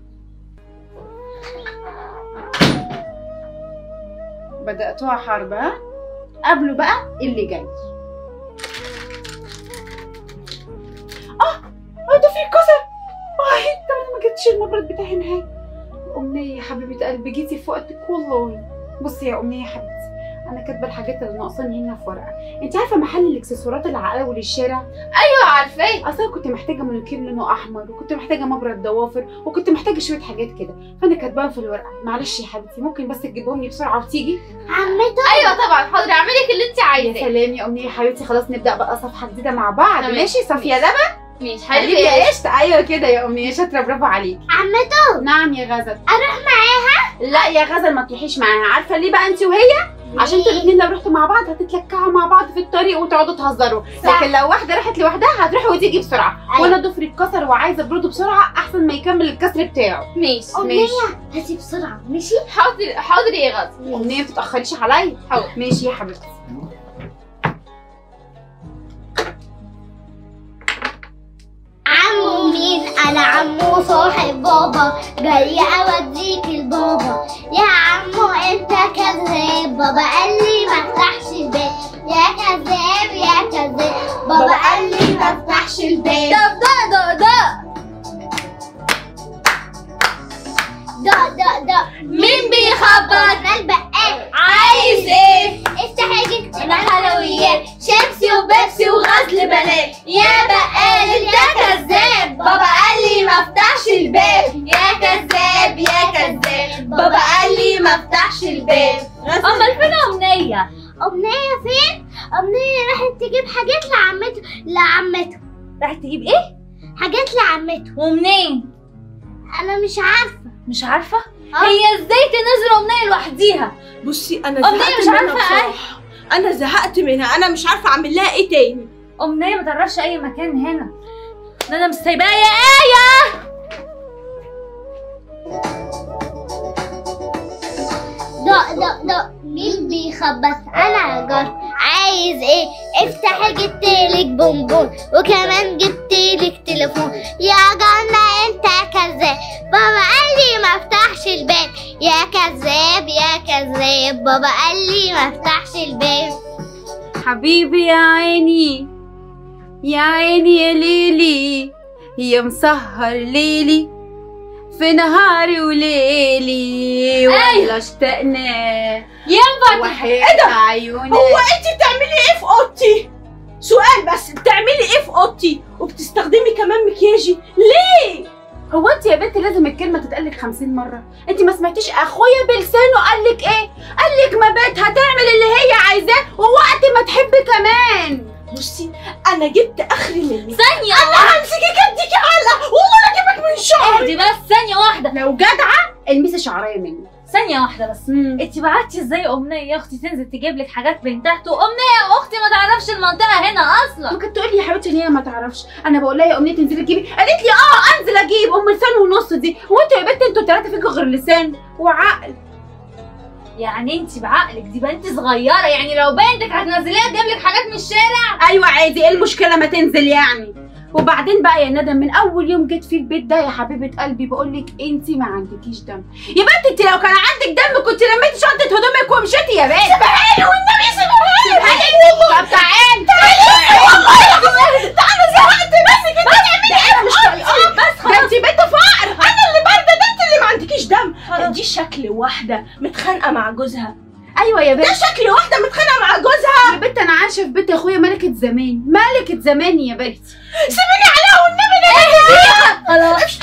Speaker 1: بدأتوها حرب ها قبله بقى اللي جاي اه اه ده في كسر اه طب انا ما جبتش المبرد بتاعي معايا امنيه يا حبيبه قلبي جيتي في وقتك والله بصي يا امنيه يا حبيبتي انا كاتبه الحاجات اللي ناقصاني هنا في ورقه انت عارفه محل الاكسسوارات اللي على اول الشارع
Speaker 7: ايوه عارفاه
Speaker 1: اصلا كنت محتاجه مانيكير لونه احمر وكنت محتاجه مبرد ضوافر وكنت محتاجه شويه حاجات كده فانا كاتباهم في الورقه معلش يا حبيبتي ممكن بس تجيبهم لي بسرعه وتيجي
Speaker 3: عمته
Speaker 7: ايوه طبعا حاضر اعملي لك اللي انت
Speaker 1: يا
Speaker 7: عايزاه
Speaker 1: سلام يا امنيه يا حبيبتي خلاص نبدا بقى صفحه جديده مع بعض
Speaker 7: تمام.
Speaker 1: ماشي صافيه لبن
Speaker 7: ماشي
Speaker 1: حبيبي
Speaker 7: حبيبي
Speaker 1: يا قشطه ايوه كده يا امنيه شاطره برافو عليكي
Speaker 3: عمته
Speaker 1: نعم يا غزل
Speaker 3: اروح معاها
Speaker 1: لا يا غزل ما تروحيش معاها عارفه ليه بقى انت وهي عشان انتوا الاثنين لو رحتوا مع بعض هتتلكعوا مع بعض في الطريق وتقعدوا تهزروا
Speaker 3: صح.
Speaker 1: لكن لو واحده راحت لوحدها هتروح وتيجي بسرعه
Speaker 3: أيوة.
Speaker 1: وانا ضفري اتكسر وعايزه ابرده بسرعه احسن ما يكمل الكسر بتاعه
Speaker 7: ماشي
Speaker 3: امنيه هاتي بسرعه ماشي
Speaker 7: حاضر حاضر يا غزل
Speaker 1: امنيه ما تتاخريش عليا
Speaker 7: حاضر
Speaker 1: ماشي يا حبيبتي
Speaker 3: عمو مين انا عمو صاحب بابا جاي اوديك البابا يا عمو انت كذاب بابا قال لي ما افتحش الباب يا كذاب يا كذاب بابا قال لي ما افتحش الباب
Speaker 7: طب ده ده ده
Speaker 3: ده ده ده
Speaker 7: مين بيخبط
Speaker 3: انا البقال
Speaker 7: عايز ايه
Speaker 3: افتح جبت
Speaker 7: انا حلويات شيبسي وبيبسي وغزل بنات يا بقال انت كذاب بابا قال لي ما افتحش الباب يا كذاب يا كذاب بابا قال لي ما افتحش الباب
Speaker 6: أمال فين أمنية؟
Speaker 3: امنيه فين امنيه راحت تجيب حاجات لعمته لعمته
Speaker 6: راحت تجيب إيه؟
Speaker 3: حاجات لعمته
Speaker 6: ومنين؟
Speaker 3: انا مش عارفه
Speaker 6: مش عارفة؟
Speaker 3: آه.
Speaker 6: هي ازاي تنزل أمنية لوحديها؟
Speaker 5: بصي انا
Speaker 6: أمنية
Speaker 5: زهقت
Speaker 6: مش
Speaker 5: منها
Speaker 6: عارفة
Speaker 5: بصراحة انا زهقت منها انا مش عارفه اعمل لها ايه تاني
Speaker 6: أمنية ما تعرفش أي مكان هنا ده أنا مش سايباها يا آية
Speaker 3: ده ده ده مين بيخبط انا جار عايز ايه افتح جبتلك بونبون وكمان جبتلك تليفون يا جنة انت كذاب بابا قال لي ما افتحش الباب يا كذاب يا كذاب بابا قال لي ما افتحش الباب
Speaker 1: حبيبي يا عيني يا عيني يا ليلي يا مسهر ليلي في نهاري وليلي ولا اشتقنا
Speaker 6: ينفع
Speaker 1: وحياة عيونك
Speaker 5: هو انت بتعملي ايه في اوضتي سؤال بس بتعملي ايه في اوضتي وبتستخدمي كمان مكياجي ليه
Speaker 1: هو انت يا بنت لازم الكلمه تتقالك خمسين مره انت ما سمعتيش اخويا بلسانه قالك ايه قالك ما بنت هتعمل اللي هي عايزاه ووقت ما تحب كمان
Speaker 5: بصي انا جبت اخري منك
Speaker 6: ثانية
Speaker 5: انا همسكك اديكي علقه والله انا اجيبك من شعري
Speaker 6: اهدي بس ثانية واحدة
Speaker 1: لو جدعه المسي شعريه مني
Speaker 6: ثانية واحدة بس انت بعتي ازاي أمنية يا أختي تنزل تجيب لك حاجات من تحت وأمنية يا أختي ما تعرفش المنطقة هنا أصلا
Speaker 1: ممكن تقول لي يا حبيبتي ان هي ما تعرفش انا بقول لها يا امنيه تنزلي تجيبي قالت لي اه انزل اجيب ام لسان ونص دي هو انتوا يا بنت انتوا ثلاثه فيكوا غير لسان وعقل
Speaker 6: يعني انت بعقلك دي بنت صغيره يعني لو بنتك هتنزليها تجيب لك حاجات من الشارع
Speaker 1: ايوه عادي ايه المشكله ما تنزل يعني وبعدين بقى يا ندى من اول يوم جيت في البيت ده يا حبيبه قلبي بقول لك انت ما عندكيش دم يا بنت انت لو كان عندك دم كنت لميتي شنطه هدومك ومشيتي يا بنت سيبها لي والنبي سيبها لي طب تعالي تعالي تعالي زهقت بس كده انا مش طايقاك بس ده انت بنت فقر
Speaker 5: انا اللي بارده ده انت اللي ما عندكيش دم دي شكل واحده متخانقه مع جوزها
Speaker 1: ايوه يا بنت
Speaker 5: ده شكل واحده متخانقه مع جوزها
Speaker 1: يا بنت انا عايشه في بيت اخويا ملكه زمان ملكه زمان يا بنتي
Speaker 5: سيبيني عليها والنبي ده
Speaker 6: خلاص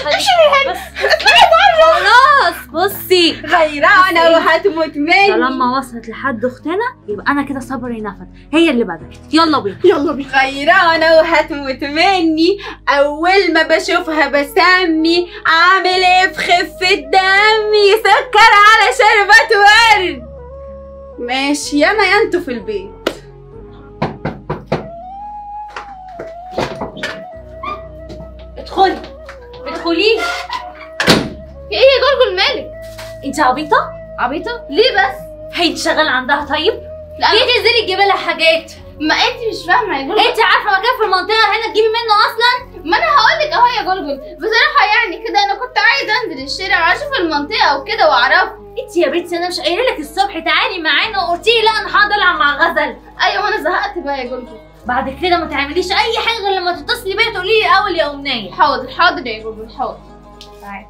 Speaker 6: خلاص بصي
Speaker 1: غيرانه وهتموت مني
Speaker 6: طالما وصلت لحد اختنا يبقى انا كده صبري نفد هي اللي بدأت يلا بينا
Speaker 5: يلا بينا
Speaker 1: غيرانة وهتموت مني أول ما بشوفها بسمي عامل إيه في خفة دمي سكر على شربة ورد ماشي يانا يا انتوا في البيت
Speaker 6: ادخلي ادخلي
Speaker 7: في ايه يا جرجل مالك
Speaker 6: انت عبيطه
Speaker 7: عبيطه ليه بس
Speaker 6: هي انت شغاله عندها طيب
Speaker 7: لا
Speaker 6: ليه تنزلي تجيبي لها حاجات
Speaker 7: ما انت مش فاهمه يا جرجل
Speaker 6: انت عارفه مكان في المنطقه هنا تجيبي منه اصلا
Speaker 7: ما انا هقول لك اهو يا جرجل بصراحه يعني كده انا كنت عايزه انزل الشارع واشوف المنطقه وكده واعرفها
Speaker 6: انت يا بنتي انا مش قايله لك الصبح تعالي معانا وقلتي لي لا انا هقعد العب مع غزل
Speaker 7: ايوه انا زهقت بقى يا جرجل
Speaker 6: بعد كده ما تعمليش اي حاجه غير لما تتصلي بيا تقولي لي الاول يا امنيه
Speaker 7: حاضر حاضر يا جرجل حاضر
Speaker 6: تعالي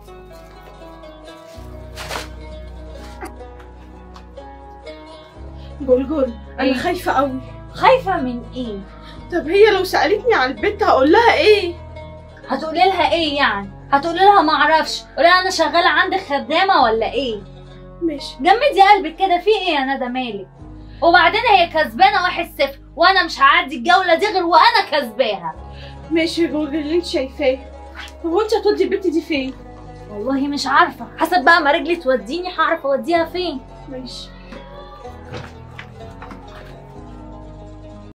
Speaker 5: جلجل انا
Speaker 6: إيه؟
Speaker 5: خايفه قوي
Speaker 6: خايفه من ايه
Speaker 5: طب هي لو سالتني على البيت هقول لها ايه
Speaker 6: هتقولي لها ايه يعني هتقولي لها ما اعرفش قولي لها انا شغاله عندك خدامه ولا ايه
Speaker 5: ماشي
Speaker 6: جمدي قلبك كده في ايه يا ندى مالك وبعدين هي كسبانه واحد صفر وانا مش هعدي الجوله دي غير وانا كسباها
Speaker 5: ماشي يا جلجل اللي انت شايفاه هو انت هتودي البت دي فين
Speaker 6: والله مش عارفه حسب بقى ما رجلي توديني هعرف اوديها فين
Speaker 5: ماشي